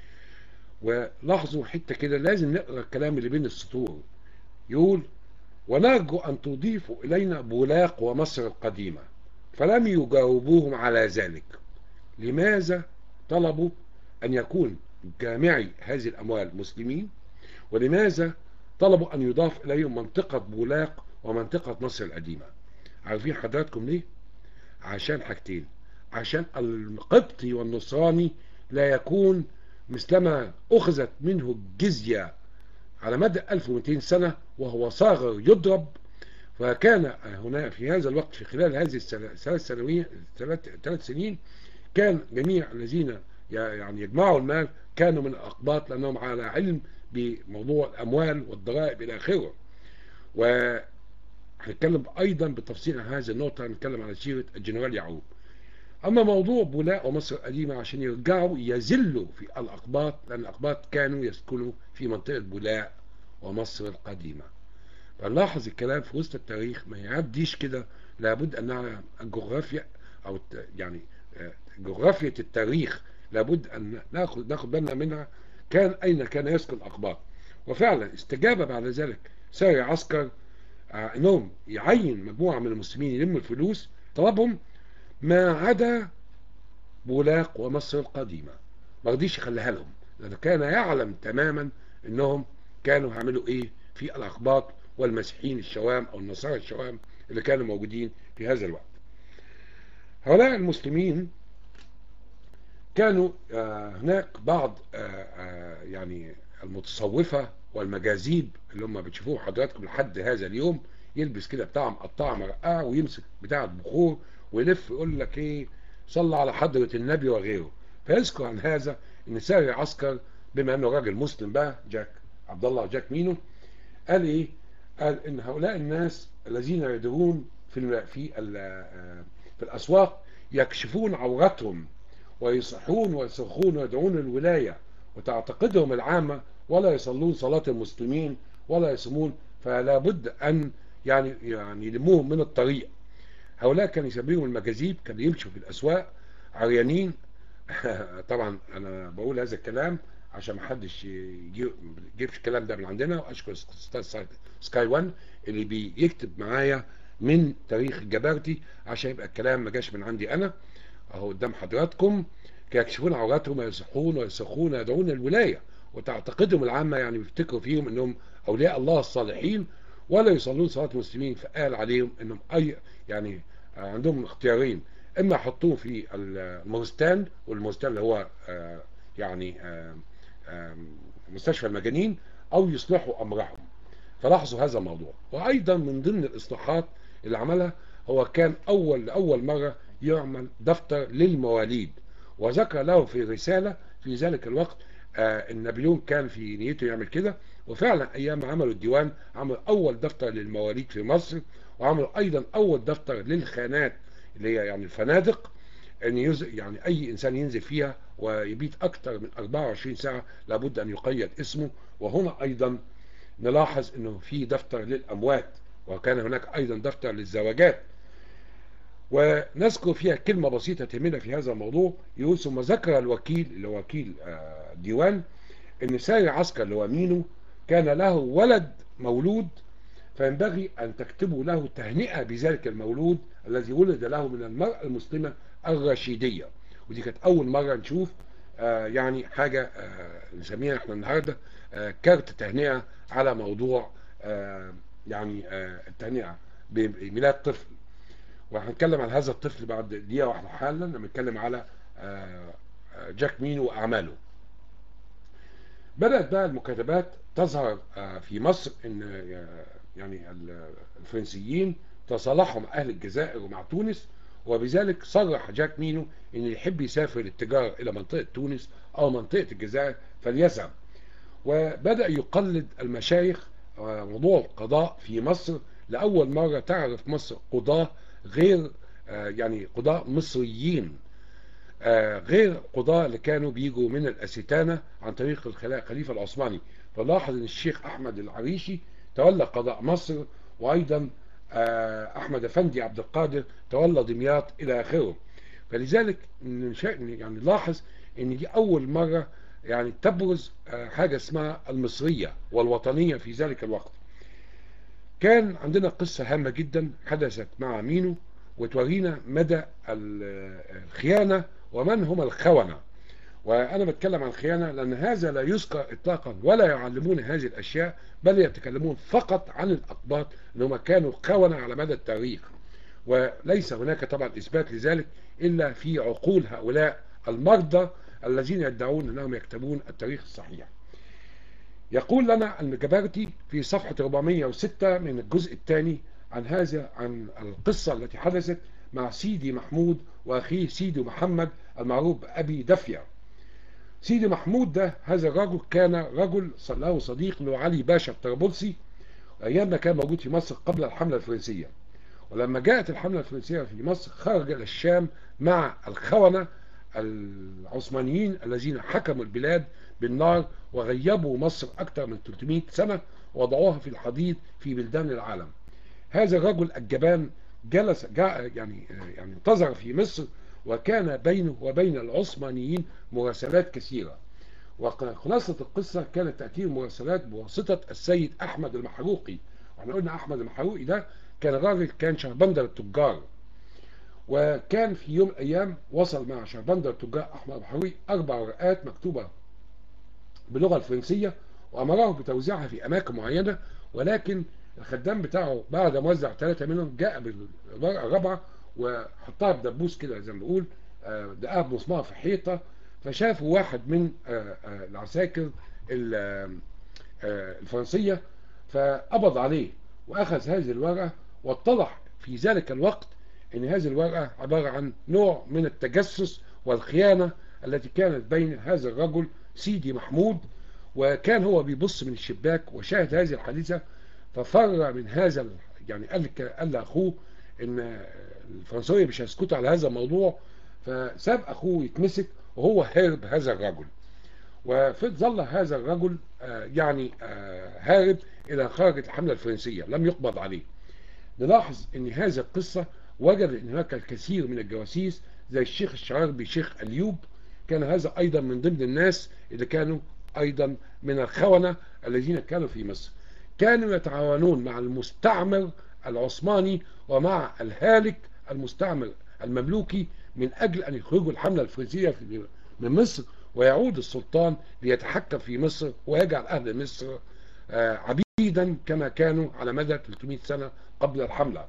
ولاحظوا حتة كده لازم نقرأ الكلام اللي بين السطور يقول ونرجو أن تضيفوا إلينا بولاق ومصر القديمة فلم يجاوبوهم على ذلك لماذا طلبوا أن يكون جامعي هذه الأموال مسلمين ولماذا طلبوا أن يضاف إليهم منطقة بولاق ومنطقة مصر القديمة عارفين حضراتكم ليه عشان حاجتين عشان القبطي والنصراني لا يكون مثلما أخذت منه الجزية على مدى 1200 سنة وهو صاغر يضرب فكان هنا في هذا الوقت في خلال هذه الثلاث سنوية ثلاث سنين كان جميع الذين يعني يجمعوا المال كانوا من الأقباط لأنهم على علم بموضوع الأموال والضرائب إلى آخره وهنتكلم أيضا بالتفصيل عن هذه النقطة هنتكلم على سيرة الجنرال يعقوب أما موضوع بولاء ومصر القديمة عشان يرجعوا يزلوا في الأقباط لأن الأقباط كانوا يسكنوا في منطقة بولاء ومصر القديمة فنلاحظ الكلام في وسط التاريخ ما يعديش كده لابد أنها الجغرافيا أو يعني جغرافيا التاريخ لابد أن ناخد ناخد بالنا منها كان أين كان يسكن الأقباط وفعلا استجاب بعد ذلك ساري عسكر انهم يعين مجموعة من المسلمين يلموا الفلوس طلبهم ما عدا بولاق ومصر القديمة ما رضيش يخليها لهم لأنه كان يعلم تماما انهم كانوا هيعملوا ايه في الاقباط والمسيحيين الشوام او النصارى الشوام اللي كانوا موجودين في هذا الوقت هؤلاء المسلمين كانوا هناك بعض يعني المتصوفة والمجاذيب اللي هم بتشوفوه حضراتكم لحد هذا اليوم يلبس كده بتاع مقطعه مرقعه ويمسك بتاع البخور ويلف يقول لك ايه صلى على حضرة النبي وغيره فيذكر عن هذا ان ساري عسكر بما انه راجل مسلم بقى جاك عبد الله جاك مينو قال ايه قال ان هؤلاء الناس الذين يدعون في في في الاسواق يكشفون عورتهم ويصحون ويصرخون ويدعون الولايه وتعتقدهم العامه ولا يصلون صلاه المسلمين ولا يصومون فلا بد ان يعني يعني يلموهم من الطريق هؤلاء كانوا يسميهم المجاذيب كانوا يمشوا في الاسواق عريانين طبعا انا بقول هذا الكلام عشان ما حدش يجيبش الكلام ده من عندنا واشكر استاذ سكاي 1 اللي بيكتب معايا من تاريخ الجبارتي عشان يبقى الكلام ما جاش من عندي انا اهو قدام حضراتكم يكشفون عوراتهم ويصحون ويصرخون ويدعون الولايه وتعتقدهم العامه يعني بيفتكروا فيهم انهم اولياء الله الصالحين ولا يصلون صلاه المسلمين فقال عليهم انهم اي يعني عندهم اختيارين اما يحطوه في المورستان والمورستان اللي هو يعني مستشفى المجانين او يصلحوا امرهم فلاحظوا هذا الموضوع وايضا من ضمن الاصلاحات اللي عملها هو كان اول لاول مره يعمل دفتر للمواليد وذكر له في رساله في ذلك الوقت ان نابليون كان في نيته يعمل كده وفعلا ايام عملوا الديوان عمل اول دفتر للمواليد في مصر وعملوا ايضا اول دفتر للخانات اللي هي يعني الفنادق ان يعني اي انسان ينزل فيها ويبيت اكثر من 24 ساعه لابد ان يقيد اسمه وهنا ايضا نلاحظ انه في دفتر للاموات وكان هناك ايضا دفتر للزواجات ونذكر فيها كلمة بسيطة تهمنا في هذا الموضوع يقول ثم ذكر الوكيل اللي هو وكيل ديوان ان ساري عسكر اللي هو مينو كان له ولد مولود فينبغي ان تكتبوا له تهنئة بذلك المولود الذي ولد له من المرأة المسلمة الرشيدية ودي كانت اول مرة نشوف يعني حاجة نسميها احنا النهاردة كارت تهنئة على موضوع يعني التهنئة بميلاد طفل وهنتكلم عن هذا الطفل بعد دقيقة واحدة حالا لما نتكلم على جاك مين وأعماله بدأت بقى المكاتبات تظهر في مصر ان يعني الفرنسيين تصالحوا مع أهل الجزائر ومع تونس وبذلك صرح جاك مينو ان يحب يسافر للتجارة الى منطقة تونس او منطقة الجزائر فليذهب وبدأ يقلد المشايخ موضوع القضاء في مصر لأول مرة تعرف مصر قضاة غير يعني قضاء مصريين غير قضاء اللي كانوا بيجوا من الأستانة عن طريق الخليفة العثماني فلاحظ ان الشيخ أحمد العريشي تولى قضاء مصر وأيضا أحمد أفندي عبد القادر تولى دمياط إلى آخره فلذلك يعني لاحظ ان دي أول مرة يعني تبرز حاجة اسمها المصرية والوطنية في ذلك الوقت كان عندنا قصة هامة جدا حدثت مع مينو وتورينا مدى الخيانة ومن هم الخونة وأنا بتكلم عن الخيانة لأن هذا لا يذكر إطلاقا ولا يعلمون هذه الأشياء بل يتكلمون فقط عن الأقباط أنهم كانوا خونة على مدى التاريخ وليس هناك طبعا إثبات لذلك إلا في عقول هؤلاء المرضى الذين يدعون أنهم يكتبون التاريخ الصحيح يقول لنا الجبارتي في صفحة 406 من الجزء الثاني عن هذا عن القصة التي حدثت مع سيدي محمود وأخيه سيدي محمد المعروف بأبي دفيا سيدي محمود ده هذا الرجل كان رجل له صديق له علي باشا الطرابلسي أيام ما كان موجود في مصر قبل الحملة الفرنسية ولما جاءت الحملة الفرنسية في مصر خرج إلى الشام مع الخونة العثمانيين الذين حكموا البلاد بالنار وغيبوا مصر أكثر من 300 سنة ووضعوها في الحضيض في بلدان العالم هذا الرجل الجبان جلس جاء يعني يعني انتظر في مصر وكان بينه وبين العثمانيين مراسلات كثيرة وخلاصة القصة كانت تأتي المراسلات بواسطة السيد أحمد المحروقي واحنا قلنا أحمد المحروقي ده كان راجل كان شهبندر التجار وكان في يوم من الأيام وصل مع شهبندر التجار أحمد المحروقي أربع ورقات مكتوبة باللغة الفرنسية وأمره بتوزيعها في أماكن معينة ولكن الخدام بتاعه بعد ما وزع ثلاثة منهم جاء بالورقة الرابعة وحطها بدبوس كده زي ما بنقول دقاها بمسمار في حيطة فشافوا واحد من العساكر الفرنسية فقبض عليه وأخذ هذه الورقة واتضح في ذلك الوقت أن هذه الورقة عبارة عن نوع من التجسس والخيانة التي كانت بين هذا الرجل سيدي محمود وكان هو بيبص من الشباك وشاهد هذه الحادثة ففر من هذا يعني قال قال لاخوه ان الفرنساويه مش هيسكتوا على هذا الموضوع فساب اخوه يتمسك وهو هارب هذا الرجل وظل هذا الرجل يعني هارب الى خارج الحمله الفرنسيه لم يقبض عليه نلاحظ ان هذه القصه وجد ان هناك الكثير من الجواسيس زي الشيخ الشعربي شيخ اليوب كان هذا ايضا من ضمن الناس اللي كانوا ايضا من الخونه الذين كانوا في مصر كانوا يتعاونون مع المستعمر العثماني ومع الهالك المستعمر المملوكي من أجل أن يخرجوا الحملة الفرنسية من مصر ويعود السلطان ليتحكم في مصر ويجعل أهل مصر عبيدا كما كانوا على مدى 300 سنة قبل الحملة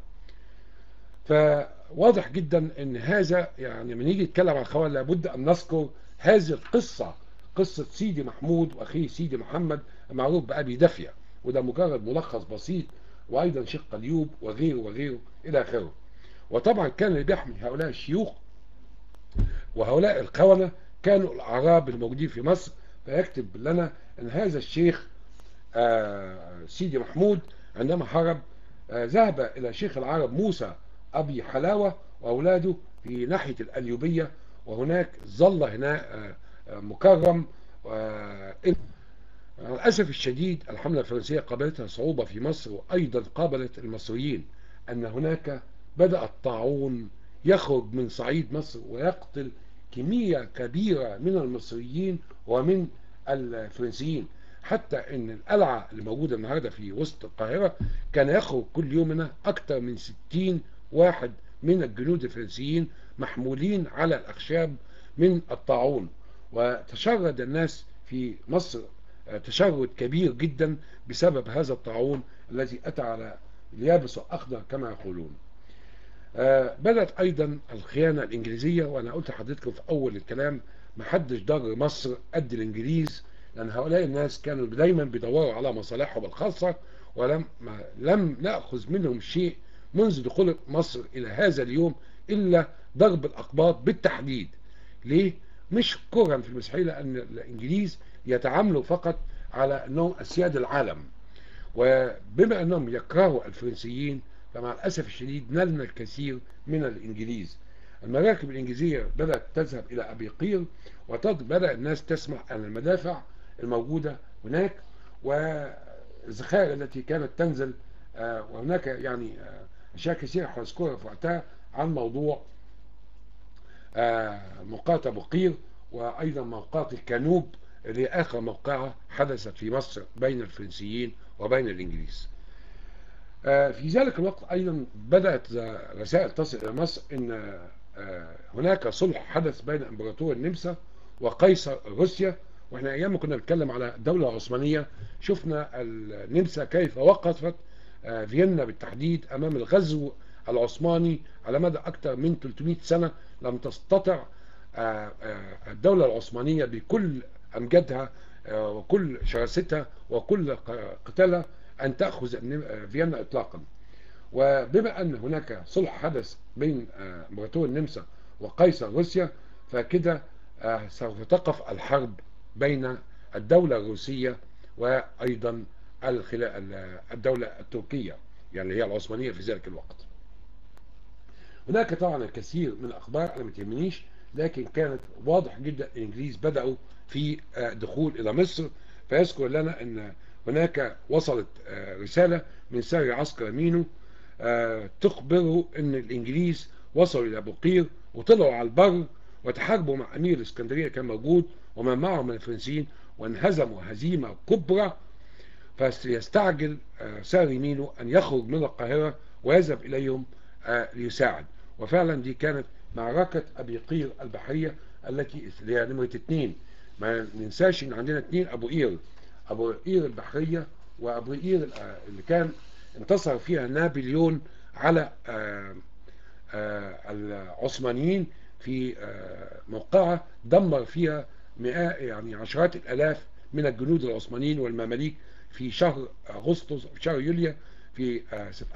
فواضح جدا ان هذا يعني لما نيجي نتكلم عن الخوارج لابد ان نذكر هذه القصة قصة سيدي محمود واخيه سيدي محمد المعروف بأبي دفية وده مجرد ملخص بسيط وايضا شيخ قليوب وغيره وغيره الى اخره وطبعا كان اللي بيحمي هؤلاء الشيوخ وهؤلاء الخونة كانوا الاعراب الموجودين في مصر فيكتب لنا ان هذا الشيخ آه سيدي محمود عندما هرب آه ذهب الى شيخ العرب موسى ابي حلاوة واولاده في ناحية الاليوبية وهناك ظل هنا آه مكرم للأسف الشديد الحملة الفرنسية قابلتها صعوبة في مصر وأيضا قابلت المصريين أن هناك بدأ الطاعون يخرج من صعيد مصر ويقتل كمية كبيرة من المصريين ومن الفرنسيين حتى ان القلعة اللي موجودة النهاردة في وسط القاهرة كان يخرج كل يوم منها أكثر من 60 واحد من الجنود الفرنسيين محمولين على الأخشاب من الطاعون وتشرد الناس في مصر تشرد كبير جدا بسبب هذا الطاعون الذي أتى على اليابس والأخضر كما يقولون بدأت أيضا الخيانة الإنجليزية وأنا قلت لحضرتكم في أول الكلام محدش ضر مصر قد الإنجليز لأن هؤلاء الناس كانوا دايما بيدوروا على مصالحهم الخاصة ولم لم نأخذ منهم شيء منذ دخول مصر إلى هذا اليوم إلا ضرب الأقباط بالتحديد ليه؟ مش كرها في المسيحية لأن الإنجليز يتعاملوا فقط على أنهم أسياد العالم وبما أنهم يكرهوا الفرنسيين فمع الأسف الشديد نلنا الكثير من الإنجليز المراكب الإنجليزية بدأت تذهب إلى أبي قير وبدأ الناس تسمع عن المدافع الموجودة هناك والذخائر التي كانت تنزل وهناك يعني أشياء كثيرة هنذكرها في وقتها عن موضوع موقعة أبو قير وأيضا موقعة الكانوب اللي آخر موقعة حدثت في مصر بين الفرنسيين وبين الإنجليز في ذلك الوقت أيضا بدأت رسائل تصل إلى مصر أن هناك صلح حدث بين إمبراطور النمسا وقيصر روسيا واحنا ايام ما كنا بنتكلم على الدولة العثمانية شفنا النمسا كيف وقفت فيينا بالتحديد امام الغزو العثماني على مدى اكثر من 300 سنة لم تستطع الدولة العثمانية بكل امجادها وكل شراستها وكل قتالها ان تأخذ فيينا اطلاقا وبما ان هناك صلح حدث بين امبراطور النمسا وقيصر روسيا فكده سوف تقف الحرب بين الدولة الروسية وأيضا الدولة التركية يعني هي العثمانية في ذلك الوقت هناك طبعا الكثير من الأخبار أنا ما تهمنيش لكن كانت واضح جدا الإنجليز بدأوا في دخول إلى مصر فيذكر لنا أن هناك وصلت رسالة من ساري عسكر مينو آه، تخبره ان الانجليز وصلوا الى بوقير وطلعوا على البر وتحاربوا مع امير الاسكندريه كان موجود ومن معه من الفرنسيين وانهزموا هزيمه كبرى فيستعجل آه، ساري مينو ان يخرج من القاهره ويذهب اليهم آه، ليساعد وفعلا دي كانت معركه ابي قير البحريه التي اللي هي نمره اثنين ما ننساش ان عندنا اثنين ابو قير ابو قير البحريه وابو قير آه، اللي كان انتصر فيها نابليون على آه، آه، العثمانيين في آه، موقعة دمر فيها مئات يعني عشرات الالاف من الجنود العثمانيين والمماليك في شهر اغسطس في شهر يوليو في آه، سنة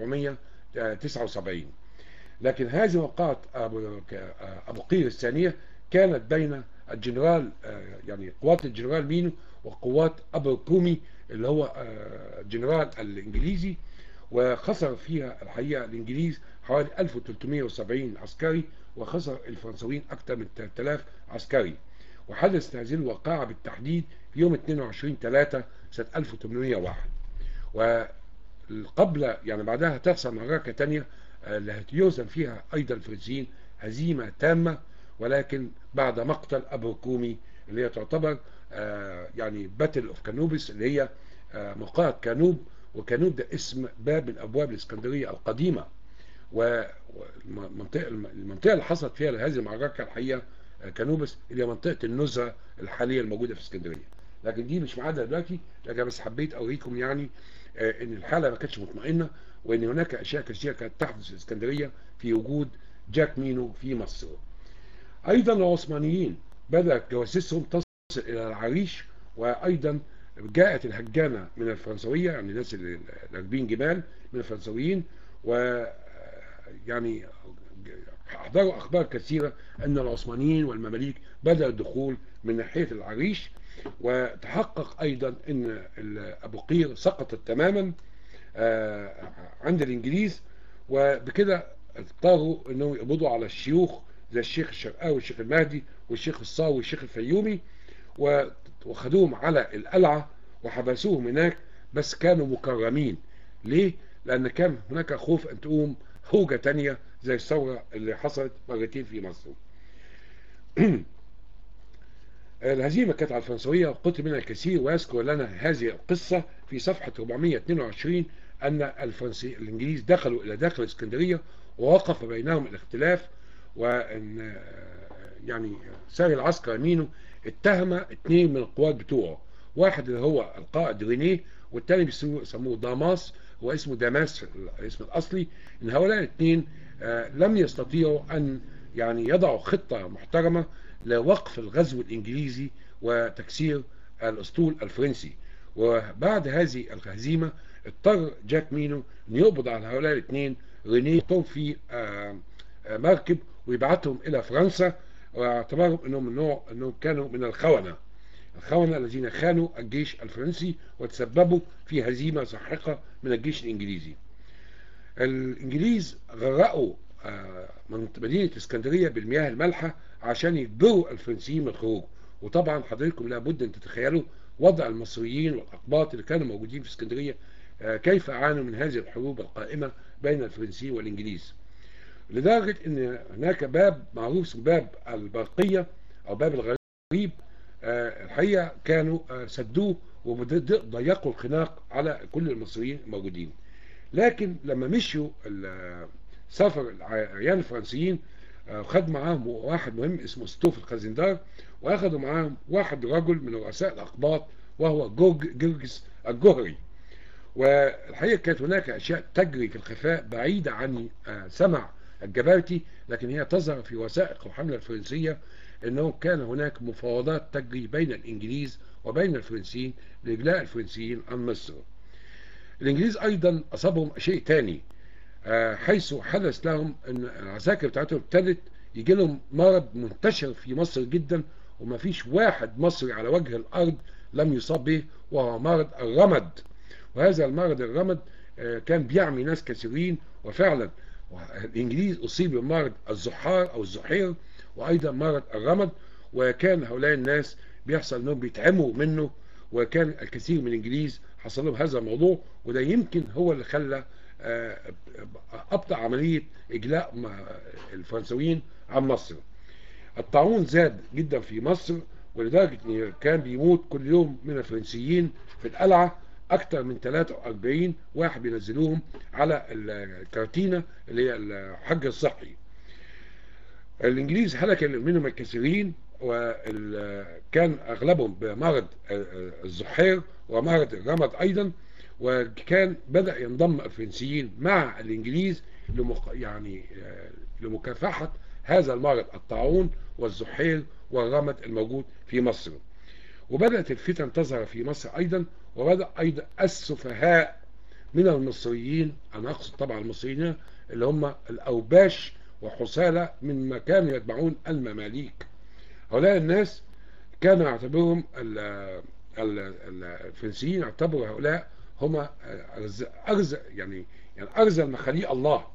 1779 لكن هذه موقعة أبو آه، أبو قير الثانية كانت بين الجنرال آه، يعني قوات الجنرال مينو وقوات أبو كومي اللي هو آه، الجنرال الإنجليزي وخسر فيها الحقيقة الإنجليز حوالي 1370 عسكري وخسر الفرنساويين أكثر من 3000 عسكري وحدثت هذه الواقعة بالتحديد في يوم 22 3 سنة 1801 وقبل يعني بعدها تحصل معركة تانية آه، اللي هتيوزن فيها أيضا الفرنسيين هزيمة تامة ولكن بعد مقتل أبو كومي اللي هي تعتبر آه، يعني باتل اوف كانوبس اللي هي آه، موقعة كانوب وكانوب ده اسم باب من أبواب الإسكندرية القديمة والمنطقة المنطقة اللي حصلت فيها هذه المعركة الحقيقة آه، كانوبس اللي هي منطقة النزهة الحالية الموجودة في اسكندرية لكن دي مش معانا دلوقتي لكن بس حبيت أوريكم يعني آه، إن الحالة ما كانتش مطمئنة وإن هناك أشياء كثيرة كانت تحدث في الإسكندرية في وجود جاك مينو في مصر أيضا العثمانيين بدأت جواسيسهم تصل إلى العريش وأيضا جاءت الهجانة من الفرنسوية يعني الناس اللي راكبين جبال من الفرنسويين و يعني أحضروا أخبار كثيرة أن العثمانيين والمماليك بدأ الدخول من ناحية العريش وتحقق أيضا أن أبو قير سقطت تماما آه، عند الإنجليز وبكده اضطروا أنهم يقبضوا على الشيوخ زي الشيخ الشرقاوي والشيخ المهدي والشيخ الصاوي والشيخ الفيومي و- وخدوهم على القلعة وحبسوهم هناك بس كانوا مكرمين ليه؟ لأن كان هناك خوف أن تقوم هوجة تانية زي الثورة اللي حصلت مرتين في مصر الهزيمة كانت على الفرنسوية وقتل منها الكثير ويذكر لنا هذه القصة في صفحة 422 أن الفرنسي الإنجليز دخلوا إلى داخل اسكندرية ووقف بينهم الاختلاف وأن يعني ساري العسكر مينو اتهم اثنين من القوات بتوعه واحد اللي هو القائد رينيه والتاني بيسموه داماس هو اسمه داماس الاسم الأصلي إن هؤلاء الاثنين لم يستطيعوا أن يعني يضعوا خطة محترمة لوقف الغزو الإنجليزي وتكسير الأسطول الفرنسي وبعد هذه الهزيمة اضطر جاك مينو أن يقبض على هؤلاء الاثنين رينيه في مركب ويبعتهم إلى فرنسا واعتبرهم أنهم من نوع أنهم كانوا من الخونة الخونة الذين خانوا الجيش الفرنسي وتسببوا في هزيمة ساحقة من الجيش الإنجليزي الإنجليز غرقوا مدينة اسكندرية بالمياه المالحة عشان يجبروا الفرنسيين من الخروج وطبعا حضرتكم لابد ان تتخيلوا وضع المصريين والاقباط اللي كانوا موجودين في اسكندرية كيف عانوا من هذه الحروب القائمة بين الفرنسيين والانجليز لدرجة ان هناك باب معروف اسمه باب البرقية او باب الغريب الحقيقة كانوا سدوه وضيقوا الخناق على كل المصريين الموجودين لكن لما مشوا سافر العيان الفرنسيين خد معاهم واحد مهم اسمه ستوف الخزندار واخدوا معاهم واحد رجل من رؤساء الاقباط وهو جورج جرجس الجهري والحقيقه كانت هناك اشياء تجري في الخفاء بعيده عن سمع الجبارتي لكن هي تظهر في وثائق الحمله الفرنسيه انه كان هناك مفاوضات تجري بين الانجليز وبين الفرنسيين لاجلاء الفرنسيين عن مصر. الانجليز ايضا اصابهم شيء ثاني حيث حدث لهم ان العساكر بتاعتهم ابتدت يجي لهم مرض منتشر في مصر جدا وما فيش واحد مصري على وجه الارض لم يصاب به وهو مرض الرمد وهذا المرض الرمد كان بيعمي ناس كثيرين وفعلا الانجليز اصيب بمرض الزحار او الزحير وايضا مرض الرمد وكان هؤلاء الناس بيحصل انهم بيتعموا منه وكان الكثير من الانجليز حصل لهم هذا الموضوع وده يمكن هو اللي خلى أبطأ عملية إجلاء الفرنسويين عن مصر الطاعون زاد جدا في مصر ولدرجة ان كان بيموت كل يوم من الفرنسيين في القلعة اكتر من 43 واحد بينزلوهم على الكارتينة اللي هي الحج الصحي الانجليز هلك منهم الكثيرين وكان اغلبهم بمرض الزحير ومرض الرمد ايضا وكان بدأ ينضم الفرنسيين مع الانجليز لمق... يعني لمكافحة هذا المرض الطاعون والزحير والرمد الموجود في مصر وبدأت الفتن تظهر في مصر أيضا وبدأ أيضا السفهاء من المصريين أنا أقصد طبعا المصريين اللي هم الأوباش وحسالة من ما كانوا يتبعون المماليك هؤلاء الناس كانوا يعتبرهم الفرنسيين يعتبروا هؤلاء هم أرز يعني يعني أرزل مخاليق الله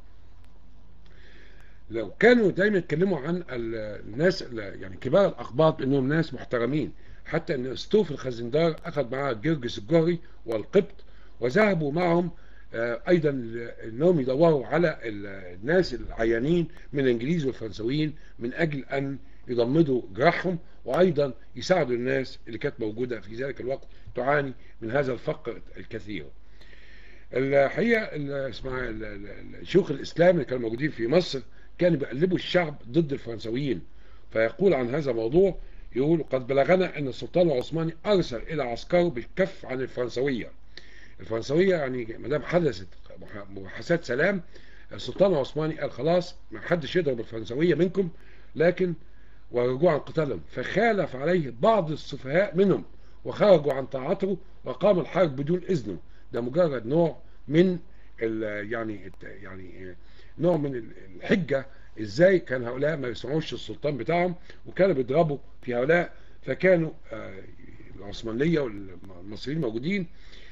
لو كانوا دايما يتكلموا عن الناس يعني كبار الأقباط انهم ناس محترمين حتى ان ستوف الخزندار اخذ معاه جرجس الجهري والقبط وذهبوا معهم ايضا انهم يدوروا على الناس العيانين من الانجليز والفرنسويين من اجل ان يضمدوا جراحهم وايضا يساعدوا الناس اللي كانت موجودة في ذلك الوقت تعاني من هذا الفقر الكثير الحقيقة اسمها شيوخ الاسلام اللي كانوا موجودين في مصر كانوا بيقلبوا الشعب ضد الفرنسويين فيقول عن هذا الموضوع يقول قد بلغنا ان السلطان العثماني ارسل الى عسكره بالكف عن الفرنسوية الفرنسوية يعني ما دام حدثت مباحثات سلام السلطان العثماني قال خلاص ما حدش يضرب الفرنسوية منكم لكن ورجوع عن قتالهم فخالف عليه بعض السفهاء منهم وخرجوا عن طاعته وقام الحرب بدون اذنه ده مجرد نوع من يعني يعني نوع من الحجة ازاي كان هؤلاء ما يسمعوش السلطان بتاعهم وكانوا بيضربوا في هؤلاء فكانوا العثمانية والمصريين الموجودين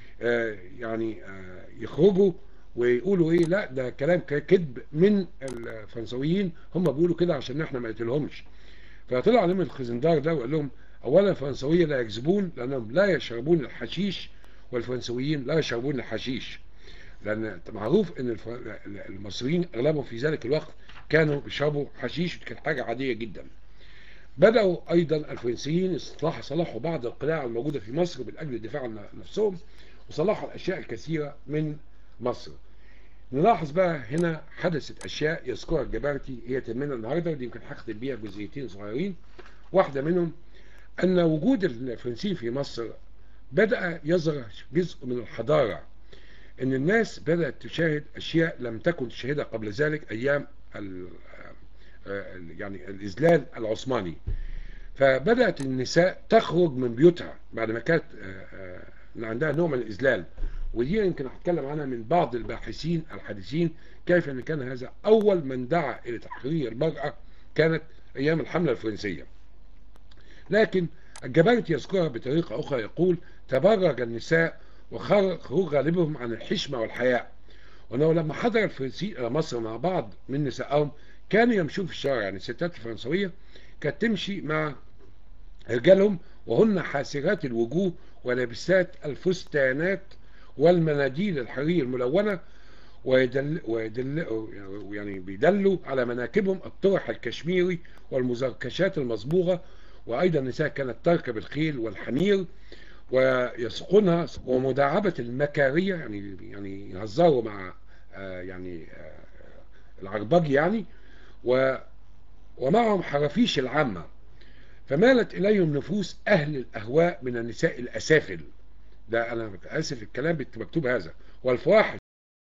يعني يخرجوا ويقولوا ايه لا ده كلام كذب من الفرنسويين هم بيقولوا كده عشان احنا ما نقتلهمش فطلع عليهم الخزندار ده وقال لهم اولا الفرنسوية لا يكذبون لانهم لا يشربون الحشيش والفرنسويين لا يشربون الحشيش لان معروف ان المصريين اغلبهم في ذلك الوقت كانوا بيشربوا حشيش كانت حاجة عادية جدا بدأوا ايضا الفرنسيين اصلاح صلحوا بعض القلاع الموجودة في مصر من اجل الدفاع عن نفسهم وصلحوا الاشياء الكثيرة من مصر نلاحظ بقى هنا حدثت اشياء يذكرها الجبارتي هي تهمنا النهارده ودي يمكن هختم بيها جزئيتين صغيرين واحده منهم ان وجود الفرنسيين في مصر بدا يظهر جزء من الحضاره ان الناس بدات تشاهد اشياء لم تكن تشاهدها قبل ذلك ايام ال يعني الاذلال العثماني فبدات النساء تخرج من بيوتها بعد ما كانت عندها نوع من الاذلال ودي يمكن هتكلم عنها من بعض الباحثين الحديثين كيف ان كان هذا اول من دعا الى تحرير المرأة كانت ايام الحملة الفرنسية لكن الجبارت يذكرها بطريقة اخرى يقول تبرج النساء وخرج غالبهم عن الحشمة والحياء وانه لما حضر الفرنسيين الى مصر مع بعض من نسائهم كانوا يمشون في الشارع يعني الستات الفرنسوية كانت تمشي مع رجالهم وهن حاسرات الوجوه ولابسات الفستانات والمناديل الحرير الملونة ويدل ويدل يعني بيدلوا على مناكبهم الطرح الكشميري والمزركشات المصبوغة وأيضا النساء كانت تركب الخيل والحمير ويسقونها ومداعبة المكارية يعني يعني يهزروا مع آه يعني آه العرباج يعني و ومعهم حرافيش العامة فمالت إليهم نفوس أهل الأهواء من النساء الأسافل ده أنا آسف الكلام مكتوب هذا والفواحش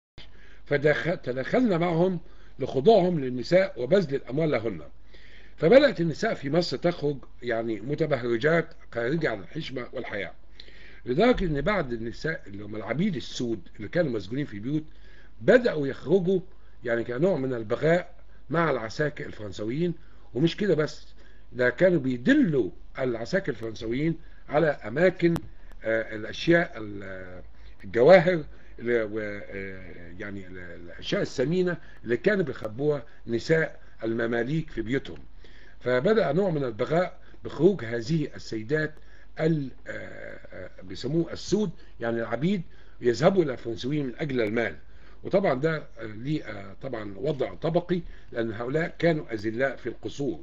فتدخلنا معهم لخضوعهم للنساء وبذل الأموال لهن فبدأت النساء في مصر تخرج يعني متبهرجات خارجة عن الحشمة والحياة لدرجة ان بعض النساء اللي هم العبيد السود اللي كانوا مسجونين في بيوت بدأوا يخرجوا يعني كنوع من البغاء مع العساكر الفرنسويين ومش كده بس ده كانوا بيدلوا العساكر الفرنسويين على أماكن آه الأشياء الجواهر يعني الأشياء الثمينة اللي كانوا بيخبوها نساء المماليك في بيوتهم فبدأ نوع من البغاء بخروج هذه السيدات بيسموه السود يعني العبيد يذهبوا إلى الفرنسويين من أجل المال وطبعا ده ليه طبعا وضع طبقي لأن هؤلاء كانوا أذلاء في القصور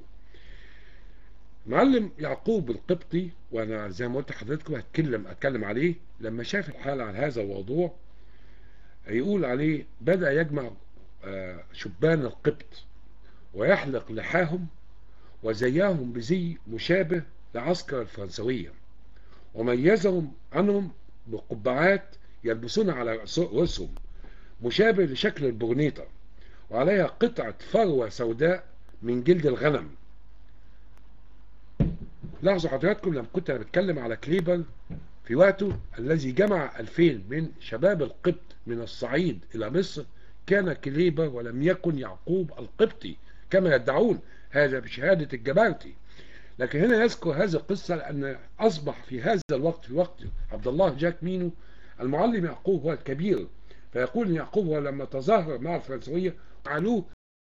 معلم يعقوب القبطي وانا زي ما قلت لحضرتكم هتكلم اتكلم عليه لما شاف الحالة على هذا الموضوع يقول عليه بدأ يجمع شبان القبط ويحلق لحاهم وزياهم بزي مشابه لعسكر الفرنسوية وميزهم عنهم بقبعات يلبسونها على رؤوسهم مشابه لشكل البرنيطة وعليها قطعة فروة سوداء من جلد الغنم لاحظوا حضراتكم لما كنت انا بتكلم على كليبر في وقته الذي جمع 2000 من شباب القبط من الصعيد الى مصر كان كليبر ولم يكن يعقوب القبطي كما يدعون هذا بشهادة الجبارتي لكن هنا يذكر هذه القصة لأن أصبح في هذا الوقت في وقت عبد الله جاك مينو المعلم يعقوب هو الكبير فيقول يعقوب هو لما تظاهر مع الفرنسوية علوه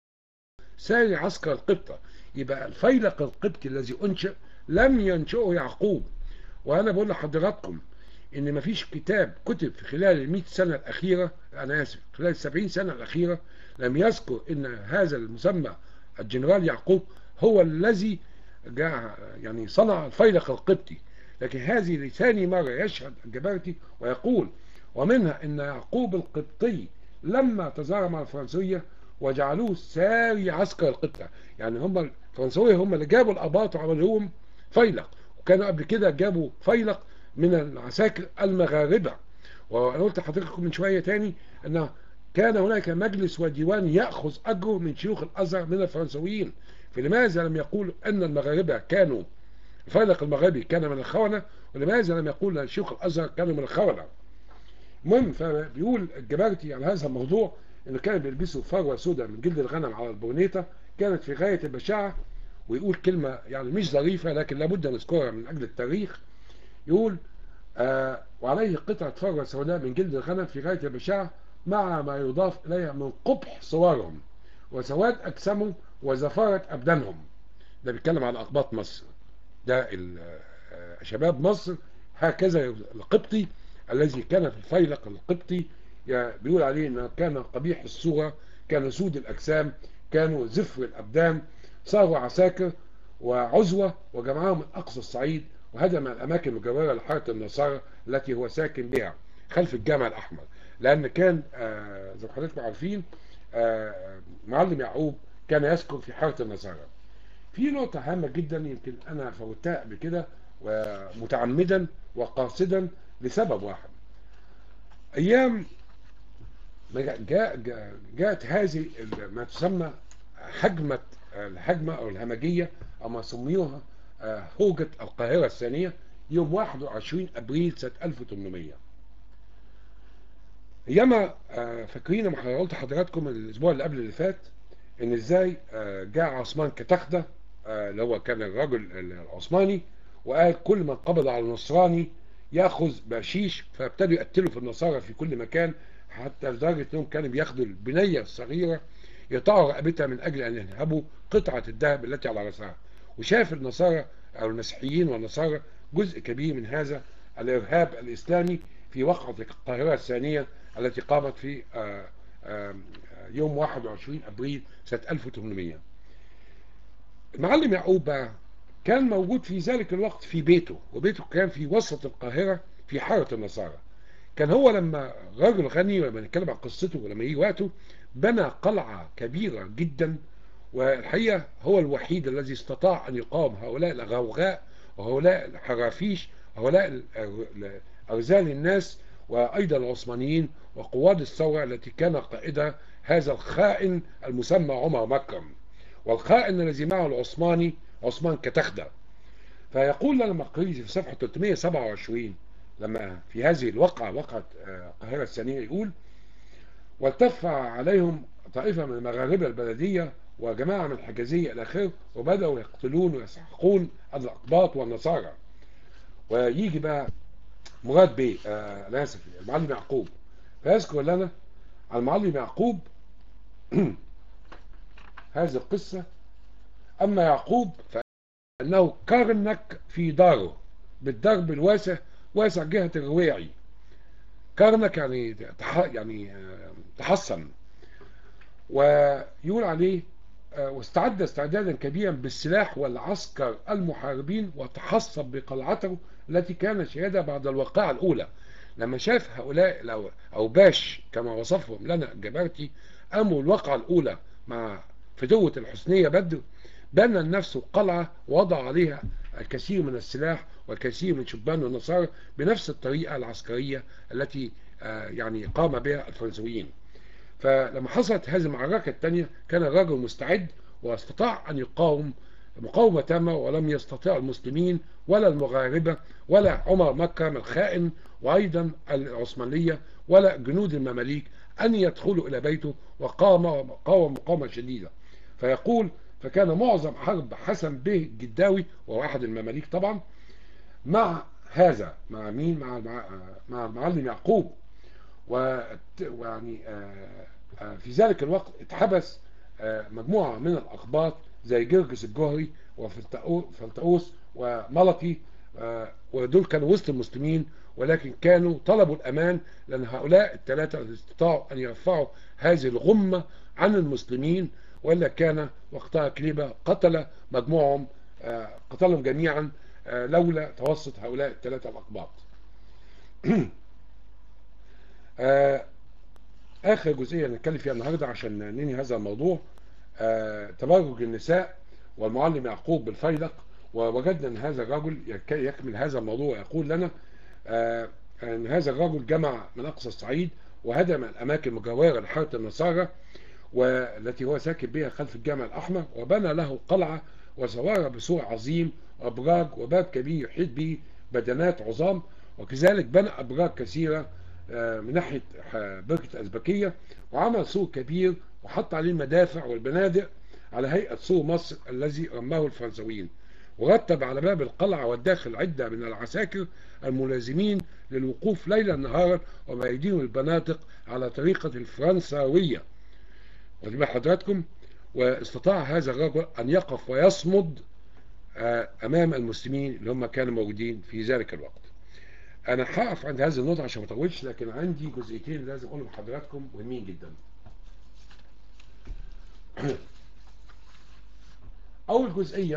ساري عسكر القبطة يبقى الفيلق القبطي الذي أنشئ لم ينشئه يعقوب وأنا بقول لحضراتكم إن مفيش كتاب كتب في خلال المئة سنة الأخيرة أنا آسف خلال السبعين سنة الأخيرة لم يذكر إن هذا المسمى الجنرال يعقوب هو الذي جاء يعني صنع الفيلق القبطي لكن هذه لثاني مرة يشهد الجبارتي ويقول ومنها ان يعقوب القبطي لما تظاهر مع الفرنسية وجعلوه ساري عسكر القبطة يعني هم الفرنسوية هم اللي جابوا الاباط وعملوهم فيلق وكانوا قبل كده جابوا فيلق من العساكر المغاربة وانا قلت لحضرتكم من شوية تاني ان كان هناك مجلس وديوان يأخذ أجره من شيوخ الأزهر من الفرنسويين فلماذا لم يقول أن المغاربة كانوا الفيلق المغربي كان من الخونة ولماذا لم يقول أن شيوخ الأزهر كانوا من الخونة المهم فبيقول الجبارتي على هذا الموضوع انه كانوا بيلبسوا فروة سوداء من جلد الغنم على البرنيطة كانت في غاية البشاعة ويقول كلمة يعني مش ظريفة لكن لابد نذكرها من أجل التاريخ يقول آه وعليه قطعة فروة سوداء من جلد الغنم في غاية البشاعة مع ما يضاف إليها من قبح صورهم وسواد أجسامهم وزفارة أبدانهم ده بيتكلم على أقباط مصر ده شباب مصر هكذا القبطي الذي كان في الفيلق القبطي بيقول عليه انه كان قبيح الصورة كان سود الأجسام كانوا زفر الأبدان صاروا عساكر وعزوة وجمعهم من أقصى الصعيد وهدم الأماكن المجاورة لحارة النصارى التي هو ساكن بها خلف الجامع الأحمر لأن كان آه زي ما حضراتكم عارفين آه معلم يعقوب كان يسكن في حارة النصارى في نقطة هامة جدا يمكن أنا فوتها قبل كده ومتعمدا وقاصدا لسبب واحد أيام جاء جاءت هذه ما تسمى حجمة الهجمة أو الهمجية أو ما سميوها هوجة القاهرة الثانية يوم 21 أبريل سنة 1800 ايما فاكرين ما قلت لحضراتكم الاسبوع اللي قبل اللي فات ان ازاي جاء عثمان كتخدة اللي هو كان الرجل العثماني وقال كل من قبض على النصراني ياخذ بشيش فابتدوا يقتلوا في النصارى في كل مكان حتى لدرجه انهم كانوا بياخدوا البنيه الصغيره يقطعوا رقبتها من اجل ان ينهبوا قطعه الذهب التي على راسها وشاف النصارى او المسيحيين والنصارى جزء كبير من هذا الارهاب الاسلامي في وقعه القاهره الثانيه التي قامت في آآ آآ يوم 21 ابريل سنه 1800 المعلم يعقوب بقى كان موجود في ذلك الوقت في بيته وبيته كان في وسط القاهرة في حارة النصارى كان هو لما راجل غني ولما نتكلم عن قصته ولما يجي وقته بنى قلعة كبيرة جدا والحقيقة هو الوحيد الذي استطاع أن يقاوم هؤلاء الغوغاء وهؤلاء الحرافيش وهؤلاء أرزال الناس وأيضا العثمانيين وقواد الثورة التي كان قائدها هذا الخائن المسمى عمر مكرم والخائن الذي معه العثماني عثمان كتخدة فيقول لنا المقريزي في صفحة 327 لما في هذه الوقعة وقعة القاهرة الثانية يقول والتف عليهم طائفة من المغاربة البلدية وجماعة من الحجازية إلى آخره وبدأوا يقتلون ويسحقون الأقباط والنصارى ويجي بقى مراد بيه آه أنا آسف المعلم يعقوب فيذكر لنا عن المعلم يعقوب هذه القصة أما يعقوب فإنه كرنك في داره بالضرب الواسع واسع جهة الرويعي كارنك يعني تح يعني تحصن ويقول عليه واستعد استعدادا كبيرا بالسلاح والعسكر المحاربين وتحصب بقلعته التي كانت شهادة بعد الواقعة الأولى لما شاف هؤلاء الأوباش كما وصفهم لنا الجبرتي قاموا الواقعة الأولى مع فدوة الحسنية بدر بنى لنفسه قلعة وضع عليها الكثير من السلاح والكثير من شبان النصارى بنفس الطريقة العسكرية التي يعني قام بها الفرنسويين فلما حصلت هذه المعركة الثانية كان الرجل مستعد واستطاع أن يقاوم مقاومة تامة ولم يستطيع المسلمين ولا المغاربة ولا عمر مكرم الخائن وأيضا العثمانية ولا جنود المماليك أن يدخلوا إلى بيته وقام قاوم مقاومة شديدة فيقول فكان معظم حرب حسن به الجداوي وهو أحد المماليك طبعا مع هذا مع مين مع مع المعلم يعقوب ويعني في ذلك الوقت اتحبس مجموعة من الأقباط زي جرجس الجهري وفلتقوس وملطي ودول كانوا وسط المسلمين ولكن كانوا طلبوا الأمان لأن هؤلاء الثلاثة استطاعوا أن يرفعوا هذه الغمة عن المسلمين وإلا كان وقتها كليبة قتل مجموعهم قتلهم جميعا لولا توسط هؤلاء الثلاثة الأقباط آخر جزئية نتكلم فيها النهاردة عشان ننهي هذا الموضوع تبرج النساء والمعلم يعقوب بالفيلق ووجدنا أن هذا الرجل يكمل هذا الموضوع ويقول لنا أن هذا الرجل جمع من أقصى الصعيد وهدم الأماكن المجاورة لحارة النصارى والتي هو ساكن بها خلف الجامع الأحمر وبنى له قلعة وسوارة بسور عظيم وأبراج وباب كبير يحيط به بدنات عظام وكذلك بنى أبراج كثيرة من ناحية بركة أزبكية وعمل سور كبير وحط عليه المدافع والبنادق على هيئة سور مصر الذي رماه الفرنسويين ورتب على باب القلعة والداخل عدة من العساكر الملازمين للوقوف ليلا نهارا وبأيديهم البنادق على طريقة الفرنساوية واخدين حضراتكم واستطاع هذا الرجل أن يقف ويصمد أمام المسلمين اللي هم كانوا موجودين في ذلك الوقت أنا هقف عند هذه النقطة عشان ما اطولش لكن عندي جزئيتين لازم أقولهم لحضراتكم مهمين جدا أول جزئية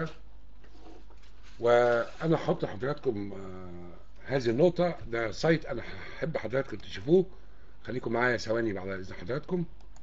وأنا هحط لحضراتكم هذه النقطة ده سايت أنا هحب حضراتكم تشوفوه خليكم معايا ثواني بعد إذن حضراتكم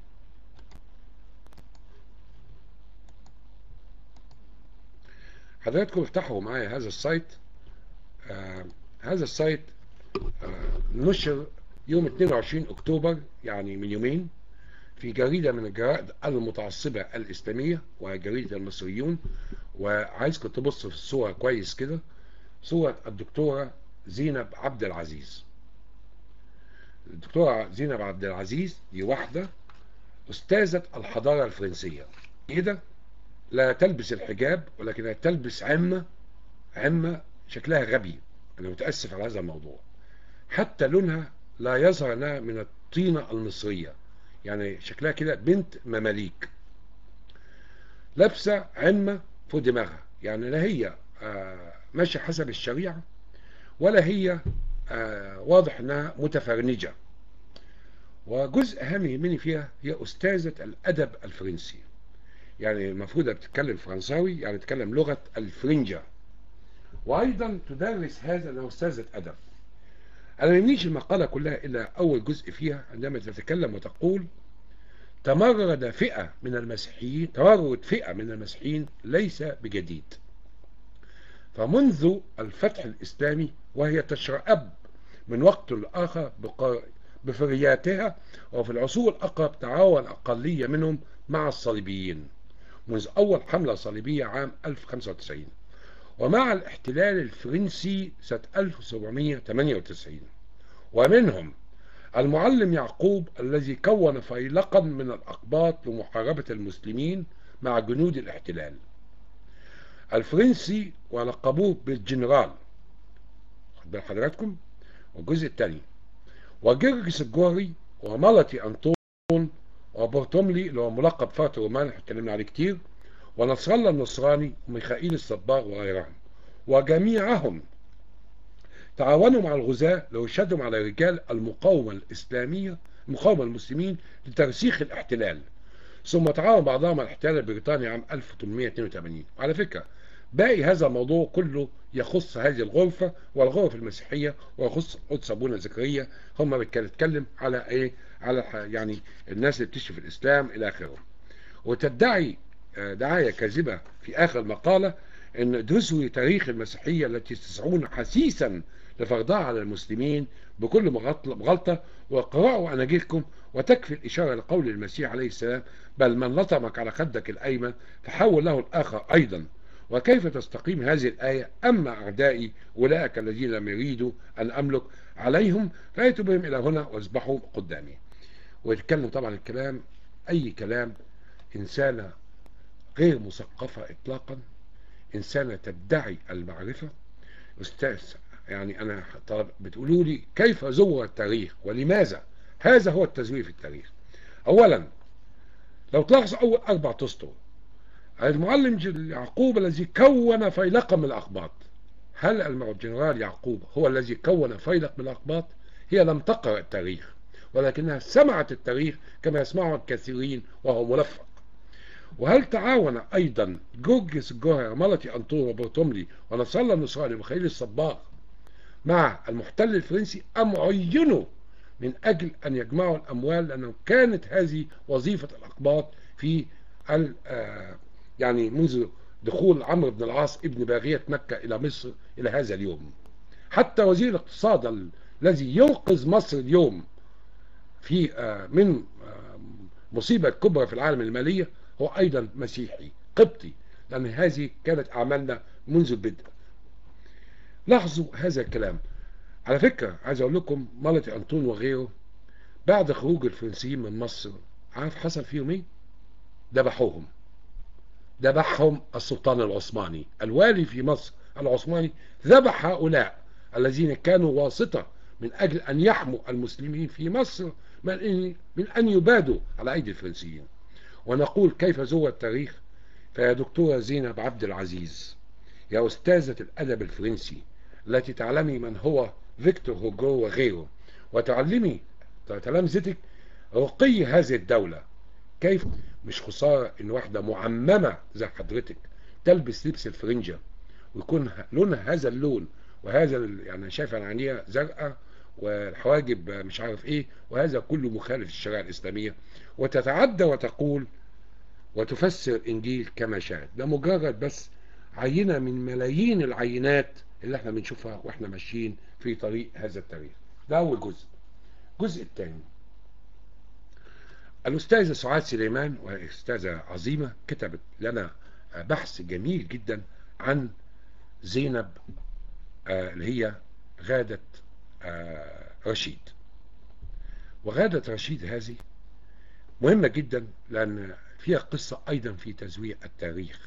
حضراتكم افتحوا معايا هذا السايت آه هذا السايت آه نشر يوم 22 اكتوبر يعني من يومين في جريدة من الجرائد المتعصبة الإسلامية وجريدة المصريون وعايزكم تبصوا في الصورة كويس كده صورة الدكتورة زينب عبد العزيز الدكتورة زينب عبد العزيز دي واحدة أستاذة الحضارة الفرنسية كده لا تلبس الحجاب ولكنها تلبس عمة عمة شكلها غبي أنا متأسف على هذا الموضوع حتى لونها لا يظهر أنها من الطينة المصرية يعني شكلها كده بنت مماليك لابسة عمة فوق دماغها يعني لا هي آه ماشية حسب الشريعة ولا هي آه واضح أنها متفرنجة وجزء أهم يهمني فيها هي أستاذة الأدب الفرنسي يعني المفروض بتتكلم فرنساوي يعني تتكلم لغة الفرنجة وأيضا تدرس هذا أنها أستاذة أدب أنا ما يمنيش المقالة كلها إلا أول جزء فيها عندما تتكلم وتقول تمرد فئة من المسيحيين تمرد فئة من المسيحيين ليس بجديد فمنذ الفتح الإسلامي وهي تشرأب من وقت لآخر بفرياتها وفي العصور الأقرب تعاون أقلية منهم مع الصليبيين منذ أول حملة صليبية عام 1095 ومع الاحتلال الفرنسي سنة 1798 ومنهم المعلم يعقوب الذي كون فيلقا من الأقباط لمحاربة المسلمين مع جنود الاحتلال الفرنسي ولقبوه بالجنرال خد بال حضراتكم والجزء الثاني وجرجس الجوهري وملطي أنطون وبرتملي اللي هو ملقب فاتر رومان اتكلمنا عليه كتير ونصر الله النصراني وميخائيل الصباغ وغيرهم وجميعهم تعاونوا مع الغزاة ليشهدهم على رجال المقاومة الإسلامية المقاومة المسلمين لترسيخ الاحتلال ثم تعاون بعضهم مع الاحتلال البريطاني عام 1882 على فكرة باقي هذا الموضوع كله يخص هذه الغرفة والغرف المسيحية ويخص قدس أبونا زكريا هم بيتكلم على إيه على يعني الناس اللي بتشفي الإسلام إلى آخره وتدعي دعاية كاذبة في آخر المقالة أن ادرسوا تاريخ المسيحية التي تسعون حسيسا لفرضها على المسلمين بكل مغلطة وقرأوا أناجيلكم وتكفي الإشارة لقول المسيح عليه السلام بل من لطمك على خدك الأيمن فحول له الآخر أيضا وكيف تستقيم هذه الآية أما أعدائي أولئك الذين لم يريدوا أن أملك عليهم فأتوا بهم إلى هنا واصبحوا قدامي ويتكلم طبعا الكلام أي كلام إنسانة غير مثقفة إطلاقا إنسانة تدعي المعرفة أستاذ يعني أنا طلب بتقولوا لي كيف زور التاريخ ولماذا هذا هو التزوير في التاريخ أولا لو تلاحظ أول أربع أسطر المعلم يعقوب الذي كون فيلقا من الأقباط هل الجنرال يعقوب هو الذي كون فيلق من الأقباط هي لم تقرأ التاريخ ولكنها سمعت التاريخ كما يسمعه الكثيرين وهو ملفق وهل تعاون أيضا جورجس الجوهر ملتي أنطور وبرتوملي ونصر الله النصراني وخليل الصباغ مع المحتل الفرنسي أم عينوا من أجل أن يجمعوا الأموال لأنه كانت هذه وظيفة الأقباط في يعني منذ دخول عمرو بن العاص ابن باغية مكة إلى مصر إلى هذا اليوم حتى وزير الاقتصاد الذي ينقذ مصر اليوم في من مصيبة كبرى في العالم المالية هو أيضا مسيحي قبطي لأن هذه كانت أعمالنا منذ البدء لاحظوا هذا الكلام على فكرة عايز أقول لكم مالتي أنطون وغيره بعد خروج الفرنسيين من مصر عارف حصل فيهم إيه؟ ذبحوهم ذبحهم السلطان العثماني الوالي في مصر العثماني ذبح هؤلاء الذين كانوا واسطة من أجل أن يحموا المسلمين في مصر من أن يبادوا على أيدي الفرنسيين ونقول كيف زور التاريخ فيا دكتورة زينب عبد العزيز يا أستاذة الأدب الفرنسي التي تعلمي من هو فيكتور هوجو وغيره وتعلمي تلامذتك رقي هذه الدولة كيف مش خسارة ان واحدة معممة زي حضرتك تلبس لبس الفرنجة ويكون لونها هذا اللون وهذا يعني شايف انا عينيها زرقاء والحواجب مش عارف ايه وهذا كله مخالف الشريعة الاسلامية وتتعدى وتقول وتفسر انجيل كما شاءت ده مجرد بس عينة من ملايين العينات اللي احنا بنشوفها واحنا ماشيين في طريق هذا التاريخ ده اول جزء الجزء الثاني الأستاذة سعاد سليمان وهي أستاذة عظيمة كتبت لنا بحث جميل جدا عن زينب اللي هي غادة رشيد وغادة رشيد هذه مهمة جدا لأن فيها قصة أيضا في تزوير التاريخ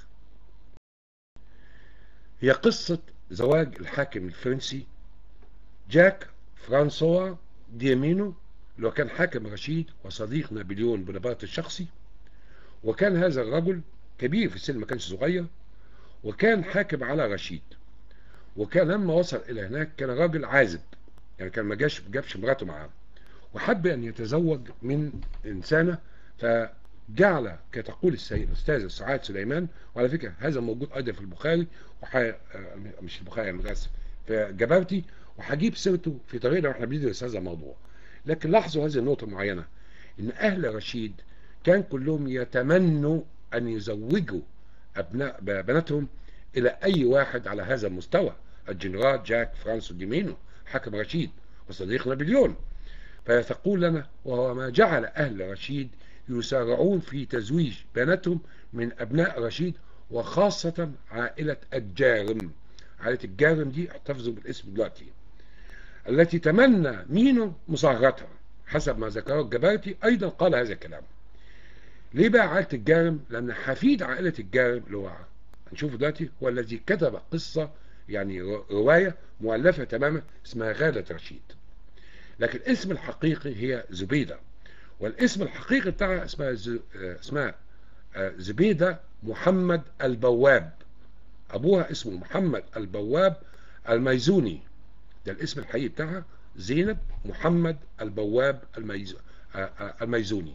هي قصة زواج الحاكم الفرنسي جاك فرانسوا ديمينو اللي هو كان حاكم رشيد وصديق نابليون بونابرت الشخصي وكان هذا الرجل كبير في السن ما كانش صغير وكان حاكم على رشيد وكان لما وصل الى هناك كان راجل عازب يعني كان ما جاش جابش مراته معاه وحب ان يتزوج من انسانه فجعل كتقول السيد الاستاذ سعاد سليمان وعلى فكره هذا موجود ايضا في البخاري وحي... مش البخاري انا اسف في جبرتي وهجيب سيرته في طريقنا واحنا بندرس هذا الموضوع لكن لاحظوا هذه النقطة معينة ان اهل رشيد كان كلهم يتمنوا ان يزوجوا ابناء بناتهم الى اي واحد على هذا المستوى الجنرال جاك فرانسو ديمينو حاكم رشيد وصديق نابليون فيتقول لنا وهو ما جعل اهل رشيد يسارعون في تزويج بناتهم من ابناء رشيد وخاصة عائلة الجارم عائلة الجارم دي احتفظوا بالاسم دلوقتي التي تمنى مينو مصاهرتها حسب ما ذكره الجبارتي أيضا قال هذا الكلام ليه بقى عائلة الجارم لأن حفيد عائلة الجارم اللي هو هنشوفه دلوقتي هو الذي كتب قصة يعني رواية مؤلفة تماما اسمها غادة رشيد لكن اسم الحقيقي هي زبيدة والاسم الحقيقي بتاعها اسمها ز... اسمها زبيدة محمد البواب أبوها اسمه محمد البواب الميزوني ده الاسم الحقيقي بتاعها زينب محمد البواب الميزوني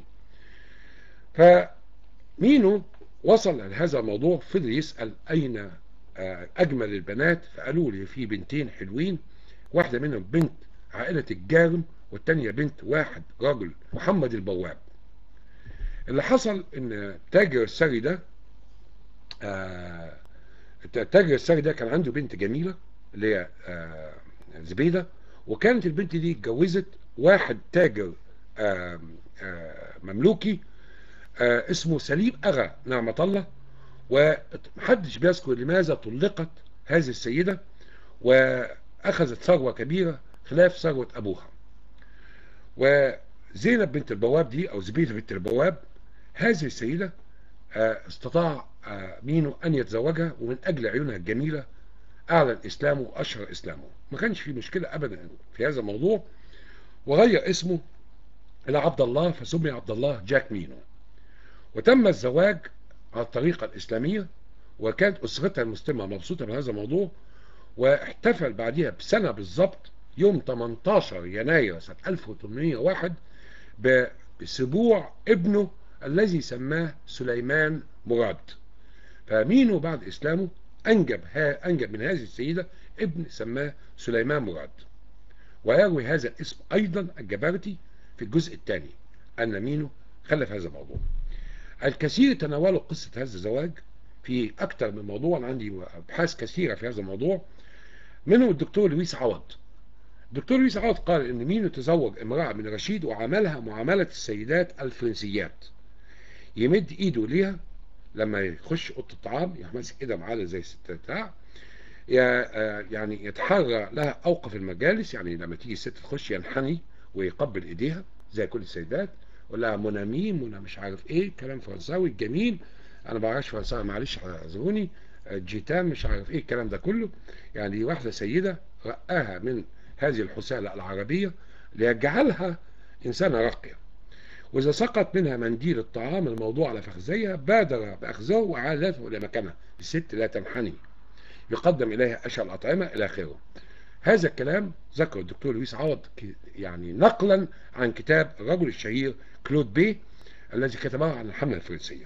فمينو وصل لهذا الموضوع فضل يسأل أين أجمل البنات فقالوا لي في بنتين حلوين واحدة منهم بنت عائلة الجارم والتانية بنت واحد راجل محمد البواب اللي حصل ان تاجر السري ده آه تاجر السري ده كان عنده بنت جميلة اللي هي آه زبيدة وكانت البنت دي اتجوزت واحد تاجر آه آه مملوكي آه اسمه سليم أغا نعمة الله ومحدش بيذكر لماذا طلقت هذه السيدة وأخذت ثروة كبيرة خلاف ثروة أبوها وزينب بنت البواب دي أو زبيدة بنت البواب هذه السيدة استطاع مينو أن يتزوجها ومن أجل عيونها الجميلة أعلن إسلامه وأشهر إسلامه ما كانش في مشكلة أبدا في هذا الموضوع وغير اسمه إلى عبد الله فسمي عبد الله جاك مينو وتم الزواج على الطريقة الإسلامية وكانت أسرتها المسلمة مبسوطة من هذا الموضوع واحتفل بعدها بسنة بالضبط يوم 18 يناير سنة 1801 بسبوع ابنه الذي سماه سليمان مراد فمينو بعد إسلامه أنجب, ها أنجب من هذه السيدة ابن سماه سليمان مراد ويروي هذا الاسم أيضا الجبرتي في الجزء الثاني أن مينو خلف هذا الموضوع الكثير تناولوا قصة هذا الزواج في أكثر من موضوع عندي أبحاث كثيرة في هذا الموضوع منهم الدكتور لويس عوض الدكتور لويس عوض قال ان مينو تزوج امرأة من رشيد وعملها معاملة السيدات الفرنسيات يمد ايده ليها لما يخش اوضه الطعام يمسك ايدها معاه زي الست بتاع يعني يتحرى لها اوقف المجالس يعني لما تيجي الست تخش ينحني ويقبل ايديها زي كل السيدات يقول لها منامين منى مش عارف ايه كلام فرنساوي جميل انا ما بعرفش فرنساوي معلش اعذروني جيتان مش عارف ايه الكلام ده كله يعني دي واحده سيده رقاها من هذه الحسالة العربية ليجعلها إنسانة راقية وإذا سقط منها منديل الطعام الموضوع على فخذيها بادر بأخذه وعادته إلى مكانها الست لا تنحني يقدم إليها أشهى الأطعمة إلى آخره هذا الكلام ذكر الدكتور لويس عوض يعني نقلا عن كتاب الرجل الشهير كلود بي الذي كتبه عن الحملة الفرنسية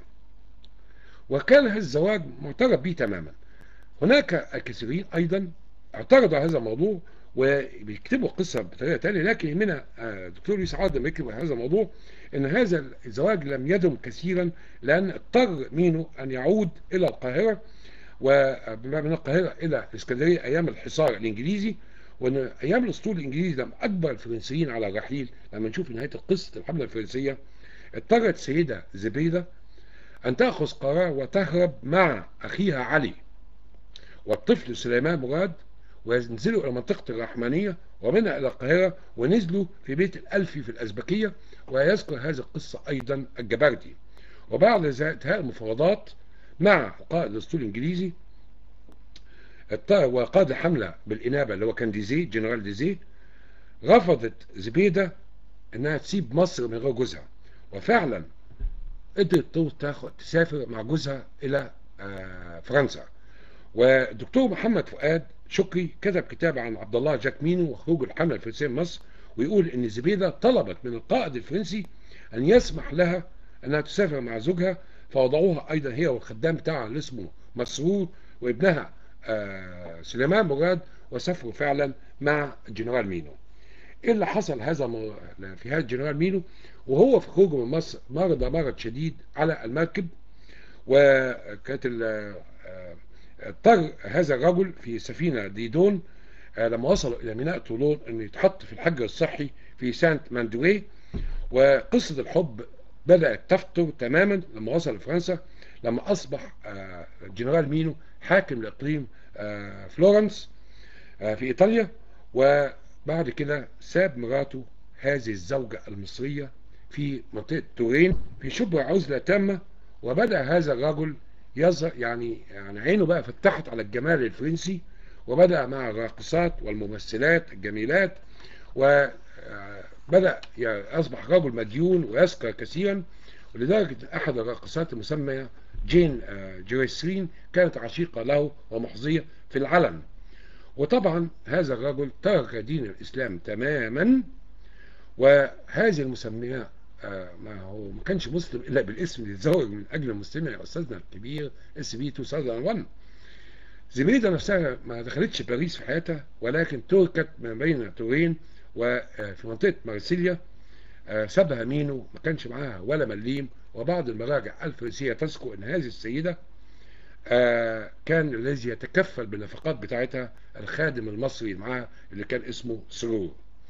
وكان هذا الزواج معترف به تماما هناك الكثيرين أيضا اعترضوا على هذا الموضوع وبيكتبوا القصة بطريقة تانية لكن يهمنا دكتور يوسف عوض لما يكتب هذا الموضوع ان هذا الزواج لم يدم كثيرا لان اضطر مينو ان يعود الى القاهرة ومن القاهرة الى الاسكندرية ايام الحصار الانجليزي وان ايام الاسطول الانجليزي لم اكبر الفرنسيين على الرحيل لما نشوف نهاية قصة الحملة الفرنسية اضطرت سيدة زبيدة ان تأخذ قرار وتهرب مع اخيها علي والطفل سليمان مراد وينزلوا إلى منطقة الرحمانية ومنها إلى القاهرة ونزلوا في بيت الألفي في الأزبكية ويذكر هذه القصة أيضا الجبردي وبعد انتهاء المفاوضات مع قائد الأسطول الإنجليزي وقاد الحملة بالإنابة اللي هو كان ديزي جنرال ديزي رفضت زبيدة إنها تسيب مصر من غير جوزها وفعلا قدرت تاخد تسافر مع جوزها إلى فرنسا والدكتور محمد فؤاد شكري كتب كتاب عن عبد الله جاك مينو وخروج الحملة الفرنسية من مصر ويقول ان زبيدة طلبت من القائد الفرنسي ان يسمح لها انها تسافر مع زوجها فوضعوها ايضا هي والخدام بتاعها اللي اسمه مسرور وابنها آه سليمان مراد وسافروا فعلا مع الجنرال مينو ايه اللي حصل هذا في هذا الجنرال مينو وهو في خروجه من مصر مرض مرض شديد على المركب وكانت اضطر هذا الرجل في سفينة ديدون لما وصلوا إلى ميناء طولون أن يتحط في الحجر الصحي في سانت ماندوي وقصة الحب بدأت تفتر تماما لما وصل لفرنسا لما أصبح الجنرال مينو حاكم لإقليم فلورنس في إيطاليا وبعد كده ساب مراته هذه الزوجة المصرية في منطقة تورين في شبه عزلة تامة وبدأ هذا الرجل يظهر يعني يعني عينه بقى فتحت على الجمال الفرنسي وبدأ مع الراقصات والممثلات الجميلات وبدأ أصبح رجل مديون ويسكر كثيرا ولدرجة أحد الراقصات المسمية جين جريسرين كانت عشيقة له ومحظية في العلن وطبعا هذا الرجل ترك دين الإسلام تماما وهذه المسميات آه، ما هو ما كانش مسلم إلا بالاسم اللي يتزوج من أجل المسلمين يا أستاذنا الكبير اس بي 2001 زبيدة نفسها ما دخلتش باريس في حياتها ولكن تركت ما بين تورين وفي منطقة مارسيليا آه، سابها مينو ما كانش معاها ولا مليم وبعض المراجع الفرنسية تذكر ان هذه السيدة آه، كان الذي يتكفل بالنفقات بتاعتها الخادم المصري معاها اللي كان اسمه سرور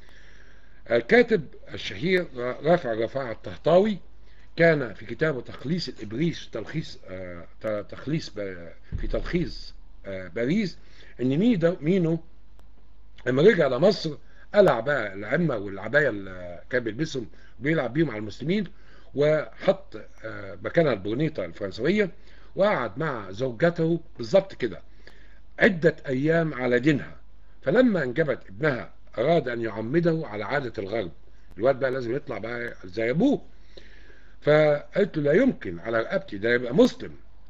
الكاتب الشهير رافع رفاعة الطهطاوي كان في كتابه تخليص الإبريش تلخيص آه، تخليص في تلخيص باريس ان مينو لما رجع لمصر قلع بقى العمة والعباية اللي كان بيلبسهم بيلعب بيهم على المسلمين وحط مكانها البرنيطة الفرنسوية وقعد مع زوجته بالظبط كده عدة أيام على دينها فلما انجبت ابنها أراد أن يعمده على عادة الغرب الواد بقى لازم يطلع بقى زي أبوه فقلت له لا يمكن على رقبتي ده يبقى مسلم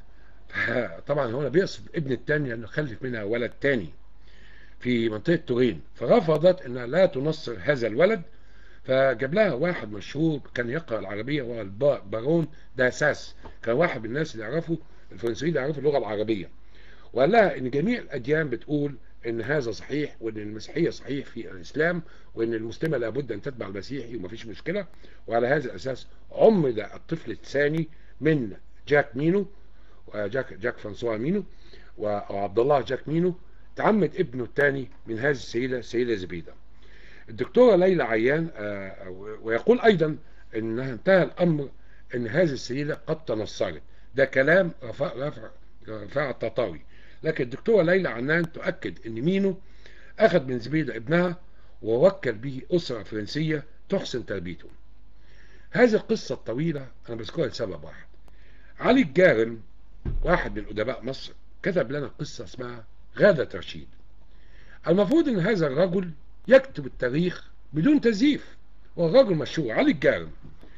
طبعا هنا بيقصد ابن التاني انه خلف منها ولد تاني في منطقة تورين فرفضت انها لا تنصر هذا الولد فجاب لها واحد مشهور كان يقرأ العربية هو البارون داساس كان واحد من الناس اللي يعرفوا الفرنسيين اللي يعرفوا اللغة العربية وقال لها ان جميع الاديان بتقول ان هذا صحيح وان المسيحية صحيح في الاسلام وان المسلمة لابد ان تتبع المسيحي ومفيش مشكلة وعلى هذا الاساس عمد الطفل الثاني من جاك مينو وجاك جاك فرانسوا مينو وعبد الله جاك مينو تعمد ابنه الثاني من هذه السيدة السيدة زبيدة الدكتورة ليلى عيان ويقول ايضا انها انتهى الامر ان هذه السيدة قد تنصرت ده كلام رفع رفع رفاع التطاوي لكن الدكتورة ليلى عنان تؤكد ان مينو اخذ من زبيدة ابنها ووكل به اسرة فرنسية تحسن تربيته هذه القصة الطويلة انا بذكرها لسبب واحد علي الجارم واحد من أدباء مصر كتب لنا قصة اسمها غادة رشيد المفروض ان هذا الرجل يكتب التاريخ بدون تزييف والرجل مشهور علي الجارم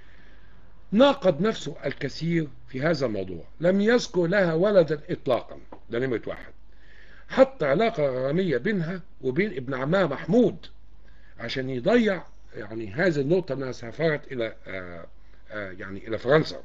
ناقض نفسه الكثير في هذا الموضوع لم يذكر لها ولدا اطلاقا ده نمرة واحد حتى علاقة غرامية بينها وبين ابن عمها محمود عشان يضيع يعني هذه النقطة انها سافرت الى آآ آآ يعني الى فرنسا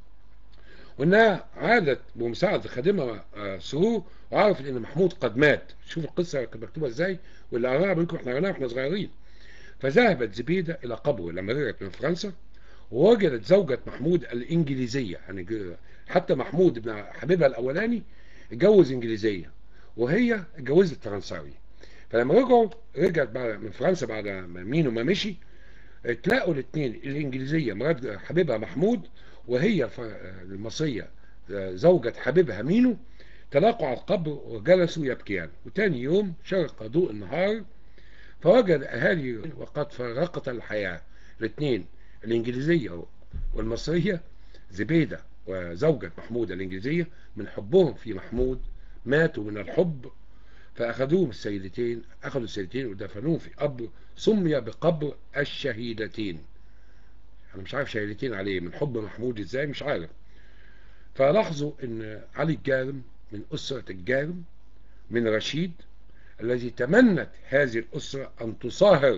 وانها عادت بمساعدة خادمها سرور وعرفت ان محمود قد مات شوف القصة كانت مكتوبة ازاي واللي قراها منكم احنا قريناها واحنا صغيرين فذهبت زبيدة الى قبره لما رجعت من فرنسا ووجدت زوجة محمود الانجليزية يعني حتى محمود ابن حبيبها الاولاني اتجوز انجليزية وهي اتجوزت فرنساوي فلما رجعوا رجعت بعد من فرنسا بعد ما مينو ما مشي تلاقوا الاثنين الانجليزية مرات حبيبها محمود وهي المصرية زوجة حبيبها مينو تلاقوا على القبر وجلسوا يبكيان وتاني يوم شرق ضوء النهار فوجد أهالي وقد فرقت الحياة الاثنين الإنجليزية والمصرية زبيدة وزوجة محمود الإنجليزية من حبهم في محمود ماتوا من الحب فأخذوهم السيدتين أخذوا السيدتين ودفنوهم في قبر سمي بقبر الشهيدتين أنا مش عارف شهيدتين عليه من حب محمود إزاي مش عارف فلاحظوا أن علي الجارم من أسرة الجارم من رشيد الذي تمنت هذه الأسرة أن تصاهر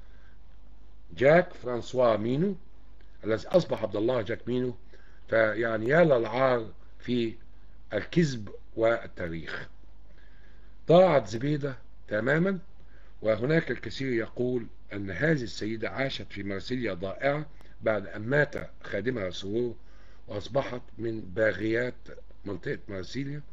جاك فرانسوا مينو الذي أصبح عبد الله جاك مينو فيعني يا للعار في الكذب والتاريخ ضاعت زبيدة تماما وهناك الكثير يقول أن هذه السيدة عاشت في مرسيليا ضائعة بعد أن مات خادمها سرور وأصبحت من باغيات منطقة مرسيليا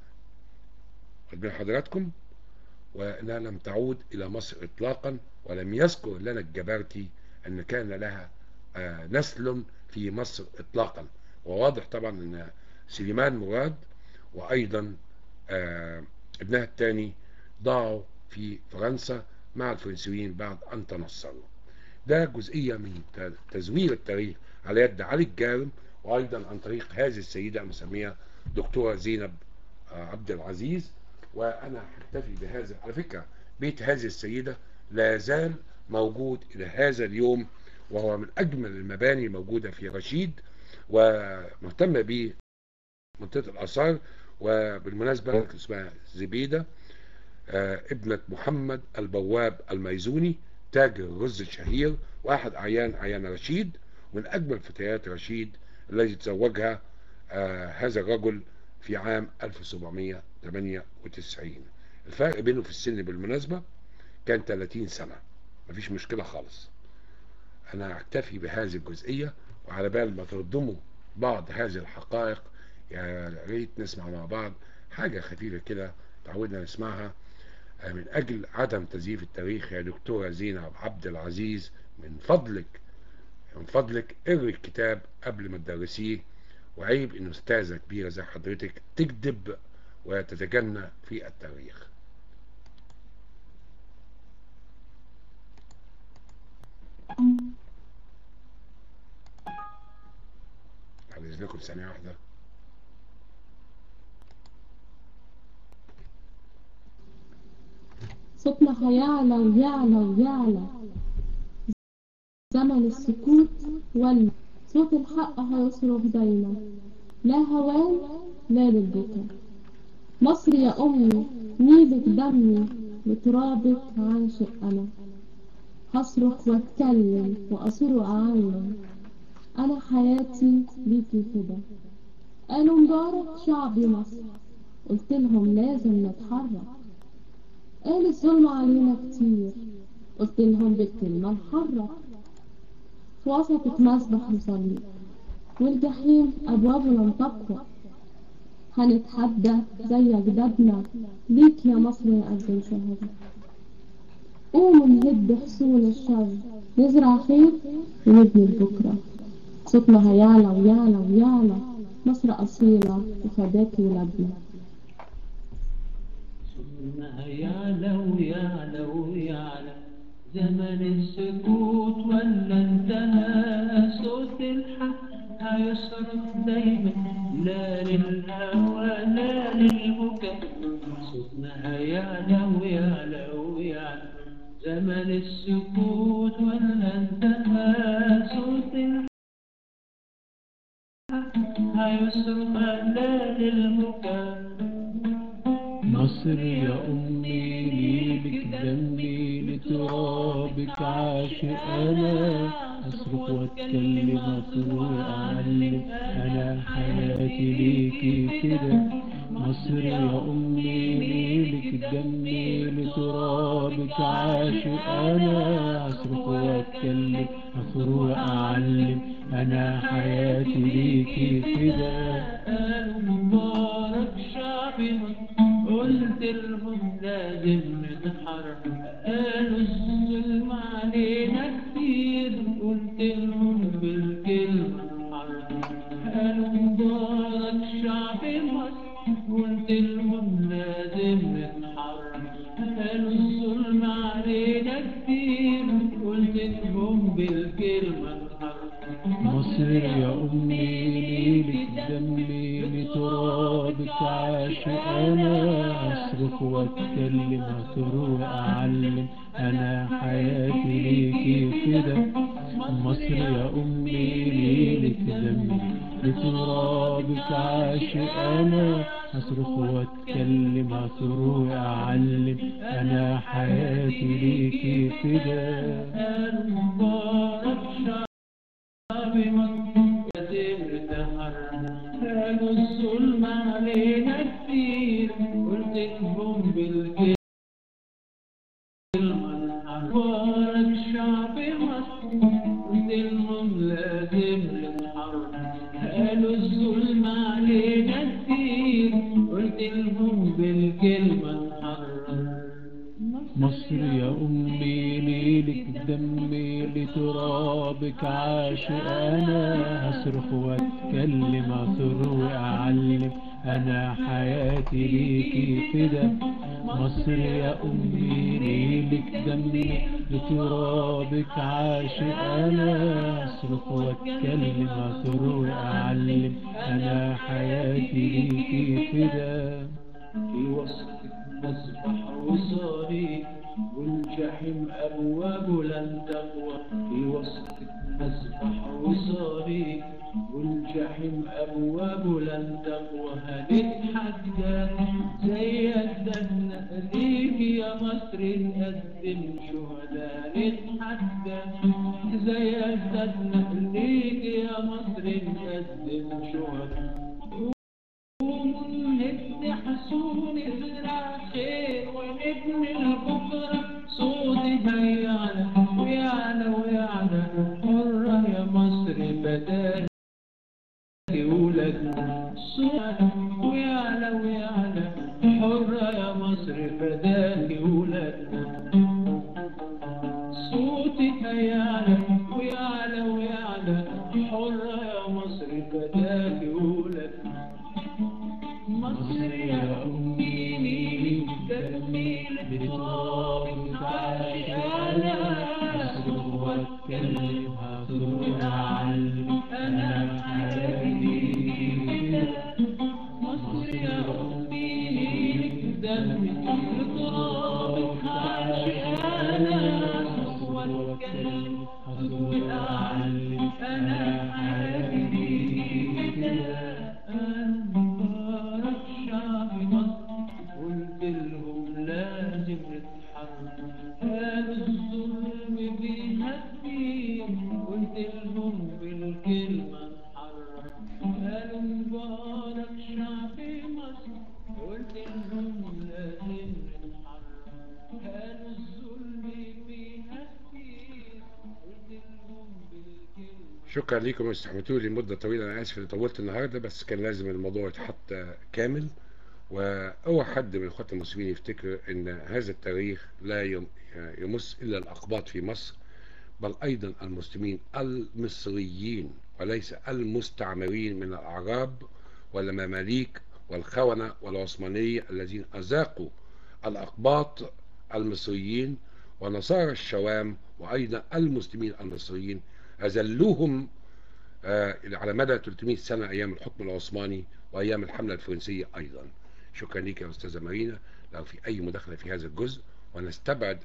من حضراتكم وأنها لم تعود إلى مصر إطلاقا ولم يذكر لنا الجبارتي أن كان لها نسل في مصر إطلاقا وواضح طبعا أن سليمان مراد وأيضا ابنها الثاني ضاعوا في فرنسا مع الفرنسيين بعد أن تنصروا ده جزئية من تزوير التاريخ على يد علي الجارم وأيضا عن طريق هذه السيدة المسمية دكتورة زينب عبد العزيز وأنا هكتفي بهذا على فكرة بيت هذه السيدة لا زال موجود إلى هذا اليوم وهو من أجمل المباني الموجودة في رشيد ومهتم به منطقة الآثار وبالمناسبة اسمها زبيدة آه، ابنة محمد البواب الميزوني تاجر الرز الشهير واحد أعيان أعيان رشيد من أجمل فتيات رشيد التي تزوجها آه، هذا الرجل في عام 1798 الفرق بينه في السن بالمناسبة كان 30 سنة مفيش مشكلة خالص أنا أكتفي بهذه الجزئية وعلى بال ما تردموا بعض هذه الحقائق يا ريت نسمع مع بعض حاجة خفيفة كده تعودنا نسمعها آه، من أجل عدم تزييف التاريخ يا دكتورة زينب عبد العزيز من فضلك من فضلك اقري الكتاب قبل ما تدرسيه وعيب ان استاذة كبيرة زي حضرتك تكذب وتتجنى في التاريخ بعد اذنكم ثانية واحدة صوتنا هيعلى ويعلى ويعلى زمن السكوت ولا صوت الحق هيصرخ دايما لا هوان لا للبكا مصر يا أمي نيلك دمي لترابك عاشق أنا هصرخ واتكلم وأصر وأعلم أنا حياتي ليكي كده قالوا مبارك شعب مصر قلت لهم لازم نتحرك قال الظلم علينا كتير قلت لهم بالكلمة نحرك في وسطك مسبح مصلي والجحيم أبوابه لم تقوى هنتحدى زي أجدادنا ليك يا مصر نقدم شهادة قوموا نهد حصول الشر نزرع خير ونبني لبكرة صوتنا هيعلى ويعلى ويعلى مصر أصيلة وفداكي ولادنا صوتنا يعلى ويعلى ويعلى زمن السكوت ولا انتهى صوت الحق هيصرخ دايما لا للهوى لا للبكاء صوتنا هيعلى ويعلى ويعلى زمن السكوت ولا انتهى صوت الحق هيصرخ لا للبكاء مصر يا أمي ليلك دمي لترابك عاشق أنا أصرخ وأتكلم أصر وأعلم أنا حياتي ليكي كده مصر يا أمي ليلك دمي لترابك عاشق أنا أصرخ وأتكلم أصر وأعلم أنا حياتي ليكي كده قالوا مبارك شعبنا قلت لهم لازم نتحرك قالوا الظلم علينا كتير قلت لهم بالكلمة نحرك قالوا مبارك شعب مصر قلت لهم لازم نتحرك قالوا الظلم علينا كتير قلت لهم بالكلمة نحرك مصر يا أمي ليلك دمي لترابك عاشق أنا أصرخ وأتكلم أثر وأعلم أنا حياتي ليكي كده مصر يا أمي ليلك دمي لترابك عاشق أنا أصرخ وأتكلم أثر وأعلم أنا حياتي ليكي كده مبارك شعب مصر كتير تحرر كانوا الظلم علينا كتير قلت لهم بالكلمة مبارك شعب مصر قلت لهم لازم نتحرر قالوا الظلم علينا كتير قلت لهم بالكلمة نحرر مصر يا أمي ليلك دمي لترابك عاشق أنا هصرخ وأتكلم أثر وأعلم أنا حياتي ليكي فدا مصر يا أمي ليلك دمي لترابك عاشق أنا أصرخ وأتكلم أثر وأعلم أنا حياتي ليكي فدا في وسط مسبح وصاري والجحيم أبواب لن تقوى في وسط مسبح وصاري والجحيم أبواب لن تقوى هنتحدى زي الدهن ليكي بيهدم شهداء نتحدى زي أجدادنا ليك يا مصر نقدم شهداء ونبني حصون ازرع خير ونبني لبكرة صوتي هيعلى ويعلى ويعلى حرة يا مصر بدال ولادنا صوتي ويعلى ويعلى حرة يا مصر فداك ولادنا صوتي هيعلى ويعلى ويعلى حرة يا مصر فداك ولادنا مصر يا أمي نيلي ترميل بتراب عاشقانا واتكلمها وتعلم أنا حبيبي مصر يا أمي نيلي دمي بتراب عاشقانا واتكلم وتعلم أنا حبيبي أنا مبارك شعب مصر قلت لهم لازم نتحرك قالوا الظلم بيهدي قلت لهم بالكلمة نحرك قالوا مبارك شعب مصر قلت لهم لازم نتحرك قالوا الظلم بيهدي قلت لهم بالكلمة شكرا لكم استحملتوا لي مدة طويلة أنا آسف إني طولت النهاردة بس كان لازم الموضوع يتحط كامل وأوعى حد من الإخوات المسلمين يفتكر إن هذا التاريخ لا يم- يمس إلا الأقباط في مصر بل أيضا المسلمين المصريين وليس المستعمرين من الأعراب والمماليك والخونة والعثمانية الذين أذاقوا الأقباط المصريين ونصارى الشوام وأيضا المسلمين المصريين أذلوهم آه، على مدى 300 سنة أيام الحكم العثماني وأيام الحملة الفرنسية أيضا شكرا لك يا أستاذة مارينا لو في أي مداخلة في هذا الجزء ونستبعد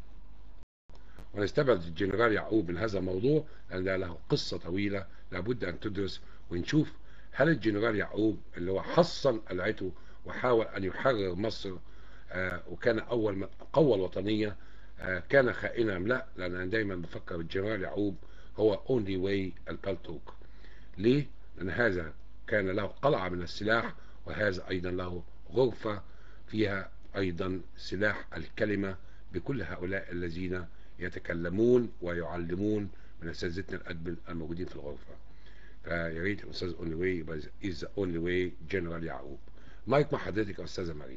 ونستبعد الجنرال يعقوب من هذا الموضوع لأن ده له قصة طويلة لابد أن تدرس ونشوف هل الجنرال يعقوب اللي هو حصن قلعته وحاول أن يحرر مصر آه، وكان أول من قوى الوطنية آه، كان خائنا أم لا لأن أنا دايما بفكر الجنرال يعقوب هو اونلي واي البلتوك ليه؟ لأن هذا كان له قلعة من السلاح وهذا أيضا له غرفة فيها أيضا سلاح الكلمة بكل هؤلاء الذين يتكلمون ويعلمون من أساتذتنا الأدب الموجودين في الغرفة فيا ريت الأستاذ اونلي واي يبقى از ذا اونلي واي جنرال يعقوب مايك مع حضرتك يا أستاذة مارينا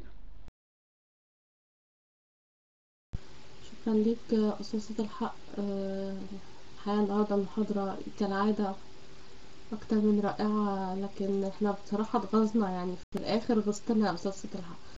شكرا ليك يا أستاذة الحق آه، الحقيقة النهاردة المحاضرة كالعادة أكتر من رائعة لكن احنا بصراحة اتغاظنا يعني في الآخر غصتنا يا أستاذة الحق